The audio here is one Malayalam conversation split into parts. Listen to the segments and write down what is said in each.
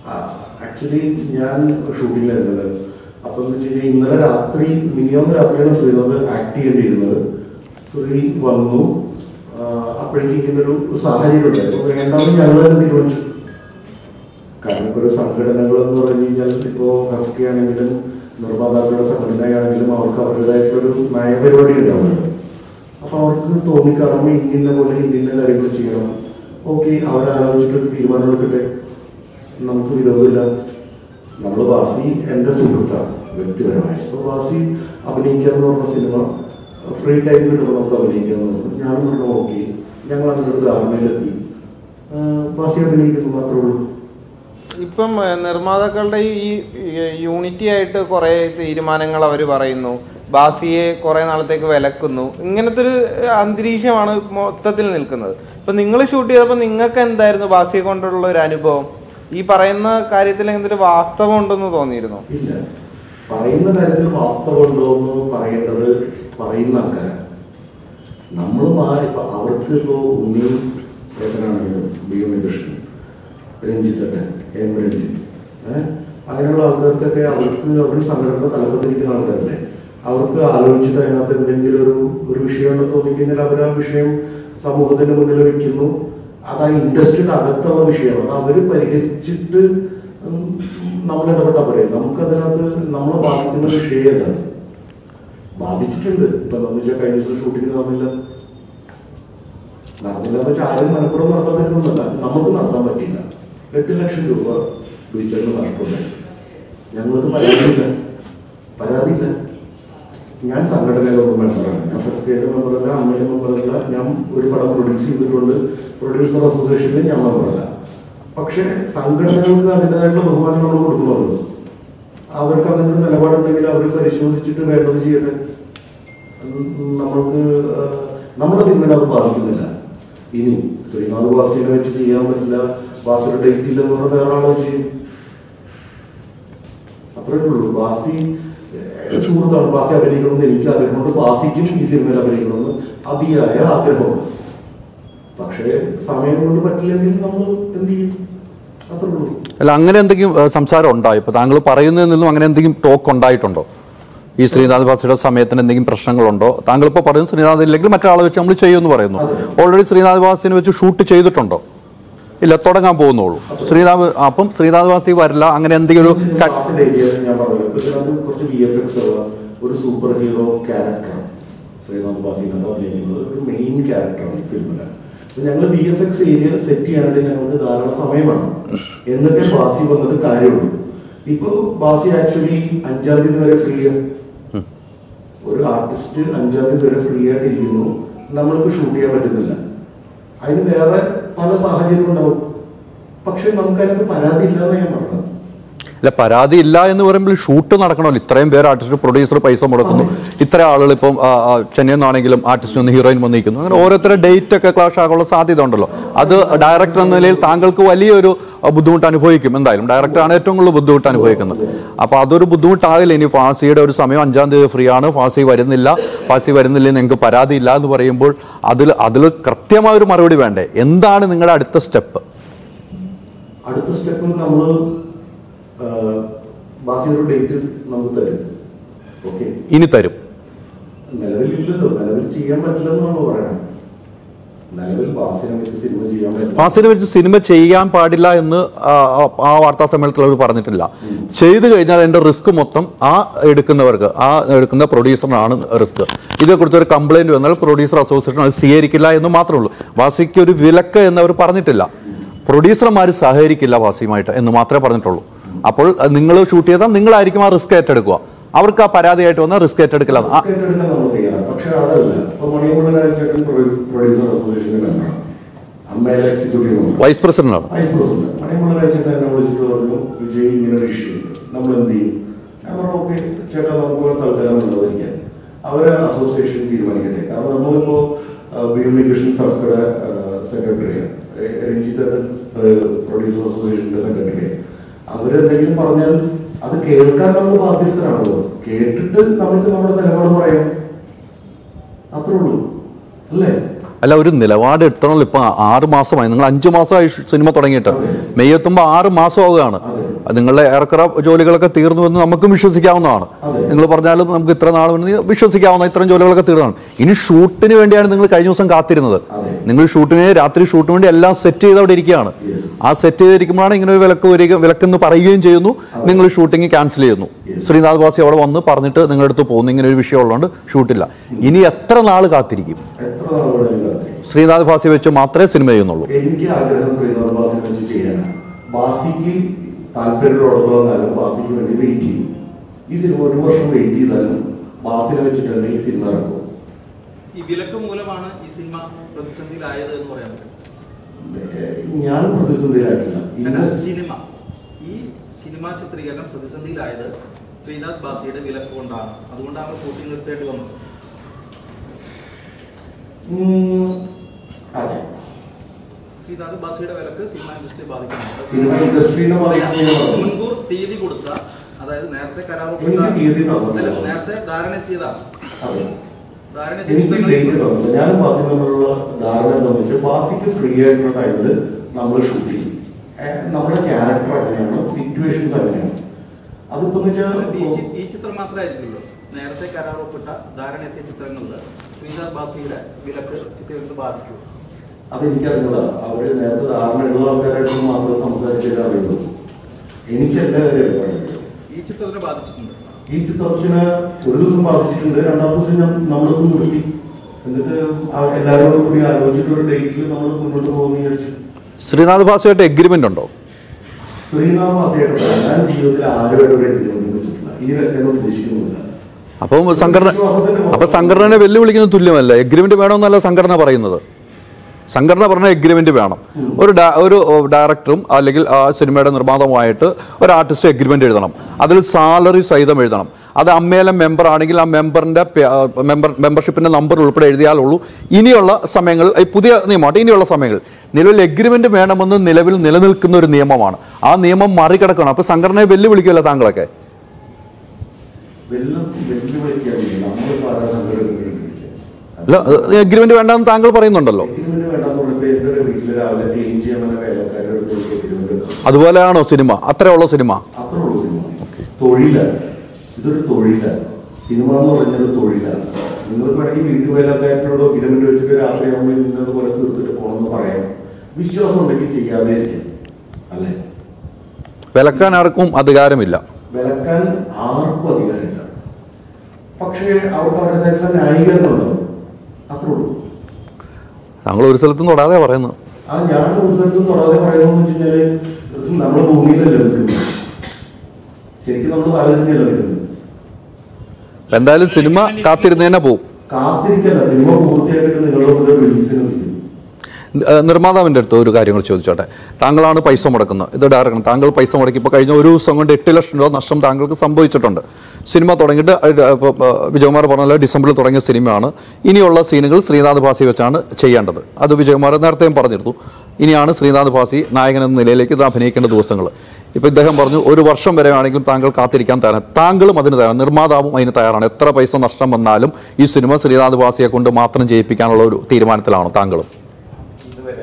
ആക്ച്വലി ഞാൻ ഷൂട്ടിങ്ങിലായിരുന്നത് അപ്പം എന്ന് വെച്ച് കഴിഞ്ഞാൽ ഇന്നലെ രാത്രി മിനിമം രാത്രിയാണ് ശ്രീനാഥ് ആക്ട് ചെയ്യേണ്ടിയിരുന്നത് ശ്രീ വന്നു ആ, അപ്പോഴേക്കും ഇങ്ങനൊരു സാഹചര്യം ഉണ്ടായിരുന്നു വേണ്ടാന്ന് ഞങ്ങൾ തന്നെ തീരുമാനിച്ചു കാരണം ഇപ്പോൾ ഒരു സംഘടനകൾ എന്ന് പറഞ്ഞു കഴിഞ്ഞാൽ ഇപ്പോൾ ഫെഫ്റ്റി ആണെങ്കിലും നിർമ്മാതാക്കളുടെ സംഘടനയാണെങ്കിലും അവർക്ക് അവരുടേതായിട്ടുള്ളൊരു നയപരിപാടി ഉണ്ടാവുമല്ലോ അപ്പോൾ അവർക്ക് തോന്നിക്കാറുമ്പോൾ ഇന്ന പോലെ ഇന്ന കാര്യങ്ങൾ ചെയ്യണം ഓക്കെ അവരാലോചിച്ചിട്ടൊരു തീരുമാനം എടുക്കട്ടെ നമുക്ക് വിരോധമില്ല നമ്മൾ ബാസി എൻ്റെ സുഹൃത്താണ് വ്യക്തിപരമായി അപ്പോൾ ബാസി അഭിനയിക്കുക എന്ന് പറഞ്ഞ സിനിമ ഫ്രീ ടൈം കിട്ടുമ്പോൾ നമുക്ക് അഭിനയിക്കാന്ന് പറഞ്ഞു ഞാനും പറഞ്ഞു ഓക്കെ ഞങ്ങൾ അങ്ങനെ ഒരു ധാരണയിലെത്തി ആ, ബാസി അഭിനയിക്കുന്നു മാത്രമേ ഉള്ളൂ ഇപ്പം ഏഹ്, നിർമ്മാതാക്കളുടെ ഈ യൂണിറ്റി ആയിട്ട് കുറെ തീരുമാനങ്ങൾ അവർ പറയുന്നു ബാസിയെ കുറെ നാളത്തേക്ക് വിലക്കുന്നു ഇങ്ങനത്തെ ഒരു അന്തരീക്ഷമാണ് മൊത്തത്തിൽ നിൽക്കുന്നത് ഇപ്പൊ നിങ്ങൾ ഷൂട്ട് ചെയ്തപ്പോൾ നിങ്ങൾക്ക് എന്തായിരുന്നു ബാസിയെ കൊണ്ടുള്ള ഒരു അനുഭവം ഈ പറയുന്ന കാര്യത്തിൽ എന്തൊരു വാസ്തവം ഉണ്ടെന്ന് തോന്നിയിരുന്നു ഇല്ല പറയുന്ന കാര്യത്തിൽ വാസ്തവമുണ്ടോ എന്ന് പറയേണ്ടത് പറയുന്ന ആൾക്കാരാണ് നമ്മൾ മാറി ഇപ്പൊ അവർക്ക് ഇപ്പോ ഉണ്ണിയും ഏട്ടനാണെങ്കിലും ബി ഉണ്ണികൃഷ്ണൻ രഞ്ജിത്തേട്ടൻ എം രഞ്ജിത്ത് ഏഹ് അങ്ങനെയുള്ള ആൾക്കാർക്കൊക്കെ അവർക്ക് അവർ സംഘടന തലപ്പത്തിരിക്കുന്ന ആൾക്കാരല്ലേ അവർക്ക് ആലോചിച്ചിട്ട് അതിനകത്ത് എന്തെങ്കിലും ഒരു ഒരു വിഷയം ഉണ്ടെന്ന് തോന്നിക്കഴിഞ്ഞാൽ അവർ ആ വിഷയം സമൂഹത്തിന് മുന്നിൽ വെക്കുന്നു അത് ആ ഇൻഡസ്ട്രിയുടെ അകത്തുള്ള വിഷയമാണ് അത് അവർ പരിഹരിച്ചിട്ട് ഉം, നമ്മൾ ഇടപെട്ടാൽ പറയാം നമുക്കതിനകത്ത് നമ്മളെ ബാധിക്കുന്ന വിഷയമല്ല അത്. ബാധിച്ചിട്ടുണ്ട് ഇപ്പൊ എന്താന്ന് വെച്ചാൽ കഴിഞ്ഞ ദിവസം ഷൂട്ടിംഗ് നടന്നില്ല നടന്നില്ല എന്ന് വെച്ചാൽ ആരും മലപ്പുറം നടത്താൻ പറ്റുന്നതല്ല നമുക്ക് നടത്താൻ പറ്റിയില്ല എട്ട് ലക്ഷം രൂപ വിളിച്ചതിന് നഷ്ടമുണ്ടായി ഞങ്ങൾക്ക് പരാതിയില്ല പരാതിയില്ല ഞാൻ സംഘടനയിലൊന്നും മെമ്പറാണ് ഞാൻ ഫസ്റ്റ് കെയിലെ മെമ്പറല്ല അമ്മയിലെ മെമ്പറല്ല ഞാൻ ഒരു പടം പ്രൊഡ്യൂസ് ചെയ്തിട്ടുണ്ട് പ്രൊഡ്യൂസർ അസോസിയേഷനിൽ ഞാൻ മെമ്പറല്ല പക്ഷേ സംഘടനകൾക്ക് അതിൻ്റെതായിട്ടുള്ള ബഹുമാനം നമ്മൾ കൊടുക്കുന്നുള്ളൂ അവർക്ക് അതിന് നിലപാടുണ്ടെങ്കിൽ അവർ പരിശോധിച്ചിട്ട് വേണ്ടത് ചെയ്യട്ടെ ഉം, നമ്മൾക്ക് ആ, നമ്മുടെ സിനിമയിൽ അത് ബാധിക്കുന്നില്ല ഇനി ശ്രീനാഥ് ബാസിനെ വെച്ച് ചെയ്യാൻ പറ്റില്ല ബാസിയുടെ ഡേറ്റ് ഇല്ലെന്ന് പറഞ്ഞാൽ വേറെ ആളോ ചെയ്യും അത്രേ ഉള്ളൂ ബാസി ഏഹ്, സുഹൃത്താണ് ബാസി അഭിനയിക്കണമെന്ന് എനിക്ക് ആഗ്രഹമുണ്ട് ബാസിക്കും ഈ സിനിമയിൽ അഭിനയിക്കണമെന്ന് അതിയായ ആഗ്രഹമുണ്ട് പക്ഷേ സമയം കൊണ്ട് പറ്റില്ലെങ്കിൽ നമ്മൾ എന്ത് ചെയ്യും അത്രേ ഉള്ളൂ അല്ല അങ്ങനെ എന്തെങ്കിലും ഏഹ്, സംസാരം ഉണ്ടായോ ഇപ്പൊ താങ്കൾ പറയുന്നതിൽ നിന്നും അങ്ങനെ എന്തെങ്കിലും ടോക്ക് ഉണ്ടായിട്ടുണ്ടോ ഈ ശ്രീനാഥ് ബാസിയുടെ സമയത്തിന് എന്തെങ്കിലും പ്രശ്നങ്ങളുണ്ടോ താങ്കൾ ഇപ്പോൾ പറയുന്നത് ശ്രീനാഥ് ഇല്ലെങ്കിൽ മറ്റൊരാളെ വെച്ച് നമ്മൾ ചെയ്യുമെന്ന് പറയുന്നു ഓൾറെഡി ശ്രീനാഥ് ബാസിനെ വെച്ച് ഷൂട്ട് ചെയ്തിട്ടുണ്ടോ ഇല്ല തുടങ്ങാൻ പോകുന്നുള്ളൂ ശ്രീനാഥ് അപ്പം ശ്രീനാഥ് ബാസി വരില്ല അങ്ങനെ എന്തെങ്കിലും ഒരു ക- ക്ലാസ്സിന്റെ ഏരിയ ഞാൻ പറഞ്ഞത് ഇപ്പൊ ഇതിനകത്ത് കുറച്ച് വി എഫ് എക്സ് ഉള്ള ഒരു സൂപ്പർ ഹീറോ ക്യാരക്ടറാണ് ശ്രീനാഥ് ബാസിനകത്ത് അഭിനയിക്കുന്നത് ഒരു മെയിൻ ക്യാരക്ടറാണ് ഈ ഫിലിമില് അപ്പൊ ഞങ്ങൾ V F X area set ചെയ്യാനായിട്ട് ഞങ്ങൾക്ക് ധാരാളം സമയമാണ് എന്നിട്ടേ ബാസി വന്നിട്ട് കാര്യമുള്ളൂ ഇപ്പൊ ബാസി ആക്ച്വലി അഞ്ചാം തീയതി വരെ ഫ്രീ ഒരു ആർട്ടിസ്റ്റ് അഞ്ചാം തീയതി വരെ ഫ്രീ ആയിട്ട് ഇരിക്കുന്നു നമ്മൾക്ക് ഷൂട്ട് ചെയ്യാൻ പറ്റുന്നില്ല അതിന് വേറെ പല സാഹചര്യം ഉണ്ടാവും പക്ഷെ നമുക്ക് അതിനകത്ത് പരാതി ഇല്ലാന്ന് ഞാൻ പറഞ്ഞത് അല്ല പരാതി ഇല്ല എന്ന് പറയുമ്പോൾ ഷൂട്ട് നടക്കണമല്ലോ ഇത്രയും പേര് ആർട്ടിസ്റ്റ് പ്രൊഡ്യൂസർ പൈസ മുടക്കുന്നു ഇത്ര ആളുകൾ ഇപ്പം ആ, ആ, ചെന്നൈയിൽ നിന്നാണെങ്കിലും ആർട്ടിസ്റ്റ് ഒന്ന് ഹീറോയിൻ വന്നിരിക്കുന്നു അങ്ങനെ ഓരോരുത്തരുടെ ഡേറ്റ് ഒക്കെ ക്ലാഷ് ആകാനുള്ള സാധ്യത ഉണ്ടല്ലോ അത് ഡയറക്ടർ എന്ന നിലയിൽ താങ്കൾക്ക് വലിയൊരു ആ, ബുദ്ധിമുട്ട് അനുഭവിക്കും എന്തായാലും ഡയറക്ടറാണ് ഏറ്റവും കൂടുതൽ ബുദ്ധിമുട്ട് അനുഭവിക്കുന്നത് അപ്പൊ അതൊരു ബുദ്ധിമുട്ടാകില്ല ഇനി ഫാസിയുടെ ഒരു സമയം അഞ്ചാം തീയതി ഫ്രീ ആണ് ഫാസി വരുന്നില്ല ഫാസി വരുന്നില്ല നിങ്ങൾക്ക് പരാതി ഇല്ല എന്ന് പറയുമ്പോൾ അതിൽ അതിൽ കൃത്യമായ ഒരു മറുപടി വേണ്ടേ എന്താണ് നിങ്ങളുടെ അടുത്ത സ്റ്റെപ്പ് അടുത്ത സ്റ്റെപ്പ് നമ്മൾ ബാസിയൊരു ഡേറ്റ് നമുക്ക് തരും ഓക്കെ ഇനി തരും നിലവിലില്ലല്ലോ നിലവിൽ ചെയ്യാൻ പറ്റില്ലെന്ന് നമ്മൾ പറയണം നിലവിൽ ബാസിനെ വെച്ച് സിനിമ ചെയ്യാൻ പറ്റില്ല ഫാസിനെ വെച്ച് സിനിമ ചെയ്യാൻ പാടില്ല എന്ന് ആ, ആ- ആ വാർത്താ സമ്മേളനത്തിൽ അവർ പറഞ്ഞിട്ടില്ല ചെയ്തു കഴിഞ്ഞാൽ അതിന്റെ റിസ്ക് മൊത്തം ആ എടുക്കുന്നവർക്ക് ആ എടുക്കുന്ന പ്രൊഡ്യൂസറിനാണ് റിസ്ക് ഇതേക്കുറിച്ച് ഒരു കംപ്ലൈന്റ് വന്നാൽ പ്രൊഡ്യൂസർ അസോസിയേഷൻ അത് സ്വീകരിക്കില്ല എന്ന് മാത്രമേ ഉള്ളൂ വാസിക്ക് ഒരു വിലക്ക് എന്നവർ പറഞ്ഞിട്ടില്ല പ്രൊഡ്യൂസർമാർ സഹകരിക്കില്ല വാസിയുമായിട്ട് എന്ന് മാത്രമേ പറഞ്ഞിട്ടുള്ളൂ അപ്പോൾ നിങ്ങൾ ഷൂട്ട് ചെയ്താൽ നിങ്ങളായിരിക്കും ആ റിസ്ക് ഏറ്റെടുക്കുക അവർക്ക് ആ പരാതിയായിട്ട് വന്നാൽ റിസ്ക് ഏറ്റെടുക്കില്ല ആ- റിസ്ക് ഏറ്റെടുക്കാൻ നമ്മൾ തയ്യാറാണ് പക്ഷെ അതല്ല ഇപ്പൊ മണിയമുള്ള രാജചേട്ടൻ പ്രൊഡ്യൂസർ അസോസിയേഷന്റെ മെമ്പറാണ് അമ്മയിലെ എക്സിക്യൂട്ടീവ് മെമ്പർ വൈസ് പ്രസിഡന്റാണ് വൈസ് പ്രസിഡന്റ് മണിയമുള്ള രാജചേട്ടൻ എന്നെ വിളിച്ചിട്ട് പറഞ്ഞു വിജയ് ഇങ്ങനെ ഒരു ഇഷ്യൂ ഉണ്ട് നമ്മൾ എന്ത് ചെയ്യും ഞാൻ പറഞ്ഞു ഓക്കെ ചേട്ടാ നമുക്ക് തൽക്കാലം ഉള്ളതായിരിക്കാം അവര് അസോസിയേഷൻ തീരുമാനിക്കട്ടെ കാരണം നമ്മളിപ്പോ ബി എം കൃഷ്ണൻ ഫെഫ്കയുടെ സെക്രട്ടറിയാണ് രഞ്ജിത്തേട്ടൻ പ്രൊഡ്യൂസർ അസോസിയേഷന്റെ സെക്രട്ടറിയാണ് അവരെന്തെങ്കിലും പറഞ്ഞാൽ അത് കേൾക്കാൻ നമ്മൾ ബാധ്യസ്ഥരാണല്ലോ കേട്ടിട്ട് നമുക്ക് നമ്മുടെ നിലപാട് പറയാം അത്രേ ഉള്ളൂ അല്ലേ അല്ല ഒരു നിലപാട് എടുത്തണല്ലോ ഇപ്പൊ ആറ് മാസമായി നിങ്ങൾ അഞ്ചു മാസമായി ഷ് സിനിമ തുടങ്ങിയിട്ട് മെയ് എത്തുമ്പോൾ ആറ് മാസമാവുകയാണ് അത് നിങ്ങളുടെ ഏറെക്കുറെ ജോലികളൊക്കെ തീർന്നു എന്ന് നമുക്കും വിശ്വസിക്കാവുന്നതാണ് നിങ്ങൾ പറഞ്ഞാലും നമുക്ക് ഇത്ര നാൾ മുന്നേ വിശ്വസിക്കാവുന്ന ഇത്രയും ജോലികളൊക്കെ തീർന്നതാണ് ഇനി ഷൂട്ടിന് വേണ്ടിയാണ് നിങ്ങൾ കഴിഞ്ഞ ദിവസം കാത്തിരുന്നത് നിങ്ങൾ ഷൂട്ടിന് രാത്രി ഷൂട്ടിന് വേണ്ടി എല്ലാം സെറ്റ് ചെയ്ത് അവിടെ ഇരിക്കുകയാണ് ആ സെറ്റ് ചെയ്തിരിക്കുമ്പോഴാണ് ഇങ്ങനെ ഒരു വിലക്ക് വരിക വിലക്കെന്ന് പറയുകയും ചെയ്യുന്നു നിങ്ങൾ ഷൂട്ടിംഗ് ക്യാൻസൽ ചെയ്യുന്നു ശ്രീനാഥ് വാസി അവിടെ വന്ന് പറഞ്ഞിട്ട് നിങ്ങളുടെ അടുത്ത് പോകുന്നു ഇങ്ങനെ ഒരു വിഷയം ഉള്ളതുകൊണ്ട് ഷൂട്ടില്ല ഇനി എത്ര നാൾ കാത്തിരിക്കും എത്ര നാളുകൂടെ കാത്തിരിക്കും ശ്രീനാഥ് വാസി വെച്ച് മാത്രമേ സിനിമ ചെയ്യുന്നുള്ളൂ എനിക്ക് ആഗ്രഹം ശ്രീനാഥ് ബാസിനെ വെച്ച് ചെയ്യാനാണ് ബാസിക്ക് താല്പര്യമുള്ളിടത്തോളം കാലം ബാസിക്ക് വേണ്ടി വെയിറ്റ് ചെയ്യും ഈ സിനിമ ഒരു വർഷം വെയിറ്റ് ചെയ്താലും ബാസിനെ വെച്ചിട്ട് തന്നെ ഈ സിനിമ ഇറക്കും ഈ വിലക്ക് മൂലമാണ് ഈ സിനിമ പ്രതിസന്ധിയിലായത് എന്ന് പറയാൻ പറ്റും ഏഹ് ഞാൻ പ്രതിസന്ധിയിലായിട്ടില്ല അല്ല, ഇൻഡസ്ട്രി സിനിമ ഈ സിനിമാ ചിത്രീകരണം പ്രതിസന്ധിയിലായത് ശ്രീനാഥ് ബാസിയുടെ വിലക്ക് കൊണ്ടാണ് അതുകൊണ്ടാണ് ഷൂട്ടിംഗ് നിർത്തേണ്ടി വന്നത് ഉം, അതെ ശ്രീനാഥ് ബാസിയുടെ വിലക്ക് സിനിമ ഇൻഡസ്ട്രി ബാധിക്കുന്നുണ്ട് സിനിമ ഇൻഡസ്ട്രീനെ ബാധിക്കുന്ന മുൻകൂർ തീയതി കൊടുത്ത അതായത് നേരത്തെ കരാർ എനിക്ക് തീയതി തന്നിട്ടില്ല. അല്ല, നേരത്തെ ധാരണ എത്തിയതാണ് അതെ ധാരണ എനിക്ക് എത്തിയ ഡേറ്റ് തന്നില്ല ഞാനും ബാസിയും തമ്മിലുള്ള ധാരണ എന്താണെന്ന് വെച്ചാൽ ബാസിക്ക് ഫ്രീ ആയിട്ടുള്ള ടൈമിൽ നമ്മൾ ഷൂട്ട് ചെയ്യും ഏഹ് നമ്മുടെ ക്യാരക്ടർ അങ്ങനെയാണ് സിറ്റുവേഷൻസ് അങ്ങനെയാണ് അതിപ്പോ എന്ന് ഈ വെച്ചാൽ ചി- ഈ ചിത്രം മാത്രമായിരിക്കുമല്ലോ നേരത്തെ കരാർ ഒപ്പിട്ട ധാരണ എത്തിയ ചിത്രങ്ങളിൽ ശ്രീനാഥ് ബാസിയുടെ വിലക്ക് ചിത്രങ്ങൾക്ക് ബാധിക്കും അതെനിക്കറിഞ്ഞൂടാ അവര് നേരത്തെ ധാരണയുള്ള ആൾക്കാരായിട്ട് മാത്രമേ സംസാരിച്ചിട്ട് അറിയുള്ളൂ എനിക്ക് എല്ലാ കാര്യം അറിയില്ല ഈ ചിത്രത്തിനെ ബാധിച്ചിട്ടുണ്ട് ഈ ചിത്രത്തിന് ഒരു ദിവസം ബാധിച്ചിട്ടുണ്ട് രണ്ടാം ദിവസം ഞാൻ നമ്മളൊക്കെ നിർത്തി എന്നിട്ട് ആ- എല്ലാവരോടും കൂടി ആലോചിച്ചിട്ട് ഒരു ഡേറ്റിൽ നമ്മൾ മുന്നോട്ട് പോകുമെന്ന് വിചാരിച്ചു ശ്രീനാഥ് ഭാസുമായിട്ട് എഗ്രിമെന്റ് ഉണ്ടോ ശ്രീനാഥ് വാസിയായിട്ട് ഞാൻ ജീവിതത്തിൽ ആരുമായിട്ട് ഒരു എഗ്രിമെന്റ് വെച്ചിട്ടില്ല ഇനി വെക്കാൻ ഉദ്ദേശിക്കുന്നില്ല അപ്പം സംഘടന അപ്പൊ സംഘടനയെ വെല്ലുവിളിക്കുന്ന തുല്യമല്ല എഗ്രിമെന്റ് വേണമെന്നല്ല സംഘടന പറയുന്നത് സംഘടന പറഞ്ഞ എഗ്രിമെന്റ് വേണം ഒരു ഡയ- ഒരു ഡയറക്ടറും അല്ലെങ്കിൽ ആ സിനിമയുടെ നിർമ്മാതാവുമായിട്ട് ഒരു ആർട്ടിസ്റ്റ് എഗ്രിമെന്റ് എഴുതണം അതിൽ സാലറി സഹിതം എഴുതണം അത് അമ്മയിലെ മെമ്പർ ആണെങ്കിൽ ആ മെമ്പറിന്റെ മെമ്പർ മെമ്പർഷിപ്പിന്റെ നമ്പർ ഉൾപ്പെടെ എഴുതിയാലുള്ളൂ ഇനിയുള്ള സമയങ്ങൾ ഈ പുതിയ നിയമമായിട്ട് ഇനിയുള്ള സമയങ്ങൾ നിലവിൽ എഗ്രിമെന്റ് വേണമെന്ന് നിലവിൽ നിലനിൽക്കുന്ന ഒരു നിയമമാണ് ആ നിയമം മറികടക്കണം അപ്പൊ സംഘടനയെ വെല്ലുവിളിക്കുമല്ലോ താങ്കളൊക്കെ വെല്ലും വെല്ലുവിളിക്കാനില്ല നമ്മളിപ്പോ ആരാ സംഘടന അല്ല എഗ്രിമെന്റ് വേണ്ടെന്ന് താങ്കൾ പറയുന്നുണ്ടല്ലോ എഗ്രിമെന്റ് വേണ്ടെന്ന് പറഞ്ഞപ്പോ എന്റെ ഒരു വീട്ടിൽ രാവിലെ ക്ലീൻ ചെയ്യാൻ തന്നെ വേലക്കാരുടെ അടുത്ത് എനിക്ക് എഗ്രിമെന്റ് വെക്കണം അതുപോലെയാണോ സിനിമ അത്രയുള്ള സിനിമ അത്രേ ഉള്ളൂ സിനിമ തൊഴിലാണ് ഇതൊരു തൊഴിലാണ് സിനിമ എന്ന് പറഞ്ഞൊരു തൊഴിലാണ് നിങ്ങൾക്ക് വേണമെങ്കിൽ വീട്ടുവേലക്കാരനോട് അഗ്രിമെന്റ് വെച്ചിട്ട് രാത്രി നമ്മൾ ഇന്നത് പോലെ തീർത്തിട്ട് പോകണമെന്ന് പറയാം വിശ്വാസം ഉണ്ടെങ്കിൽ ചെയ്യാതെ ഇരിക്കും അല്ലേ വിലക്കാൻ ആർക്കും അധികാരമില്ല വിലക്കാൻ ആർക്കും അധികാരമില്ല പക്ഷേ അവർക്ക് അവരുടേതായിട്ടുള്ള ന്യായീകരണം ഉണ്ടാവും അത്രേ ഉള്ളൂ താങ്കൾ ഒരു സ്ഥലത്തും തൊടാതെ പറയുന്നു ആ ഞാൻ ഒരു സ്ഥലത്തും തൊടാതെ പറയുന്നതെന്ന് വെച്ച് കഴിഞ്ഞാല് ഇത് നമ്മുടെ ഭൂമിയിലല്ല നിൽക്കുന്നത് ശരിക്കും നമ്മൾ തലതിരിഞ്ഞല്ല നിൽക്കുന്നത് എന്തായാലും സിനിമ കാത്തിരുന്നേനെ പോവും കാത്തിരിക്കല്ല സിനിമ പൂർത്തിയാക്കിയിട്ട് നിങ്ങളുടെ കൂടെ റിലീസിന് നിൽക്കും ഏഹ് നിർമ്മാതാവിന്റെ അടുത്ത് ഒരു കാര്യങ്ങൾ ചോദിച്ചോട്ടെ താങ്കളാണ് പൈസ മുടക്കുന്നത് ഇത് ഡയറക്ടർ താങ്കൾ പൈസ മുടക്കി ഇപ്പോൾ കഴിഞ്ഞ ഒരു ദിവസം കൊണ്ട് എട്ട് ലക്ഷം രൂപ നഷ്ടം താങ്കൾക്ക് സംഭവിച്ചിട്ടുണ്ട് സിനിമ തുടങ്ങിയിട്ട് ഏഹ് ഇപ്പൊ, ഏഹ് വിജയകുമാർ പറഞ്ഞ ഡിസംബറിൽ തുടങ്ങിയ സിനിമയാണ് ഇനിയുള്ള സീനുകൾ ശ്രീനാഥ് ഭാസി വെച്ചാണ് ചെയ്യേണ്ടത് അത് വിജയകുമാർ നേരത്തെയും പറഞ്ഞിരുന്നു ഇനിയാണ് ശ്രീനാഥ് ഭാസി നായകൻ എന്ന നിലയിലേക്ക് ഇത് അഭിനയിക്കേണ്ട ദിവസങ്ങൾ ഇപ്പൊ ഇദ്ദേഹം പറഞ്ഞു ഒരു വർഷം വരെ ആണെങ്കിലും താങ്കൾ കാത്തിരിക്കാൻ തയ്യാറാണ് താങ്കളും അതിന് തയ്യാറാണ് നിർമ്മാതാവും അതിന് തയ്യാറാണ് എത്ര പൈസ നഷ്ടം വന്നാലും ഈ സിനിമ ശ്രീനാഥ് ഭാസിയെ കൊണ്ട് മാത്രം ചെയ്യിപ്പിക്കാനുള്ള ഒരു തീരുമാനത്തിലാണ് താങ്കളും ഇതുവരെ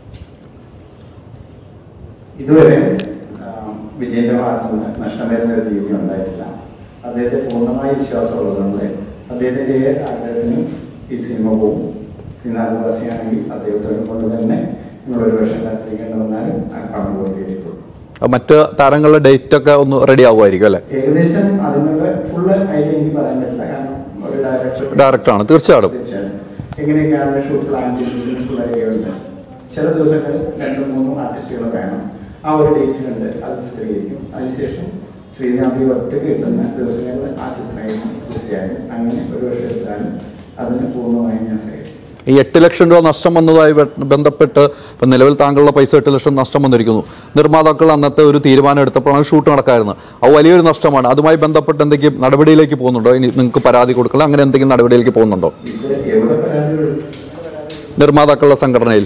ഇതുവരെ ആ, വിജയന്റെ ഭാഗത്തു നിന്ന് നഷ്ടം വരുന്ന ഒരു രീതി ഉണ്ടായിട്ടില്ല അദ്ദേഹത്തെ പൂർണ്ണമായ വിശ്വാസമുള്ളതുകൊണ്ട് അദ്ദേഹത്തിന്റെ ഏത് ആഗ്രഹത്തിനും ഈ സിനിമ പോകും ശ്രീനാഥവാസിയാണെങ്കിൽ അദ്ദേഹത്തോട് കൊണ്ട് തന്നെ നിങ്ങൾ ഒരു വർഷം കാത്തിരിക്കേണ്ടി വന്നാലും ആ പണം പൂർത്തീകരിക്കും മറ്റ് താരങ്ങളുടെ ഡേറ്റ് ഒക്കെ ഒന്ന് റെഡി ആവുമായിരിക്കും അല്ലെ ഏകദേശം അതിനുള്ള ഫുള്ള് ഐഡിയ എനിക്ക് പറയാൻ പറ്റില്ല കാരണം ഒരു ഡയറക്ടർ ഡയറക്ടറാണ് തീർച്ചയായിട്ടും തീർച്ചയായും എങ്ങനെയൊക്കെയാണ് ഷൂട്ട് പ്ലാൻ ചെയ്യുന്നത് ഫുൾ ഐഡിയ ഉണ്ട് ചില ദിവസങ്ങളിൽ രണ്ടും മൂന്നും ആർട്ടിസ്റ്റുകൾ വേണം ആ ഒരു ഡേറ്റ് കണ്ട് അത് ചിത്രീകരിക്കും അതിനുശേഷം ശ്രീനാഥി ഒറ്റയ്ക്ക് കിട്ടുന്ന ദിവസങ്ങളിൽ ആ ചിത്രീകരണം പൂർത്തിയാക്കും അങ്ങനെ ഒരു വർഷം എടുത്താലും അതിന് പൂർണ്ണമായി ഞാൻ സഹകരിക്കും ഈ എട്ട് ലക്ഷം രൂപ നഷ്ടം വന്നതുമായി ബെ- ബന്ധപ്പെട്ട് ഇപ്പം നിലവിൽ താങ്കളുടെ പൈസ എട്ട് ലക്ഷം നഷ്ടം വന്നിരിക്കുന്നു നിർമ്മാതാക്കൾ അന്നത്തെ ഒരു തീരുമാനം എടുത്തപ്പോഴാണ് ഷൂട്ട് നടക്കായിരുന്നു അത് വലിയൊരു നഷ്ടമാണ് അതുമായി ബന്ധപ്പെട്ട് എന്തെങ്കിലും നടപടിയിലേക്ക് പോകുന്നുണ്ടോ ഇനി നിങ്ങൾക്ക് പരാതി കൊടുക്കണം അങ്ങനെ എന്തെങ്കിലും നടപടിയിലേക്ക് പോകുന്നുണ്ടോ ഇത് എവിടെ പരാതികൾ നിർമ്മാതാക്കളുടെ സംഘടനയിൽ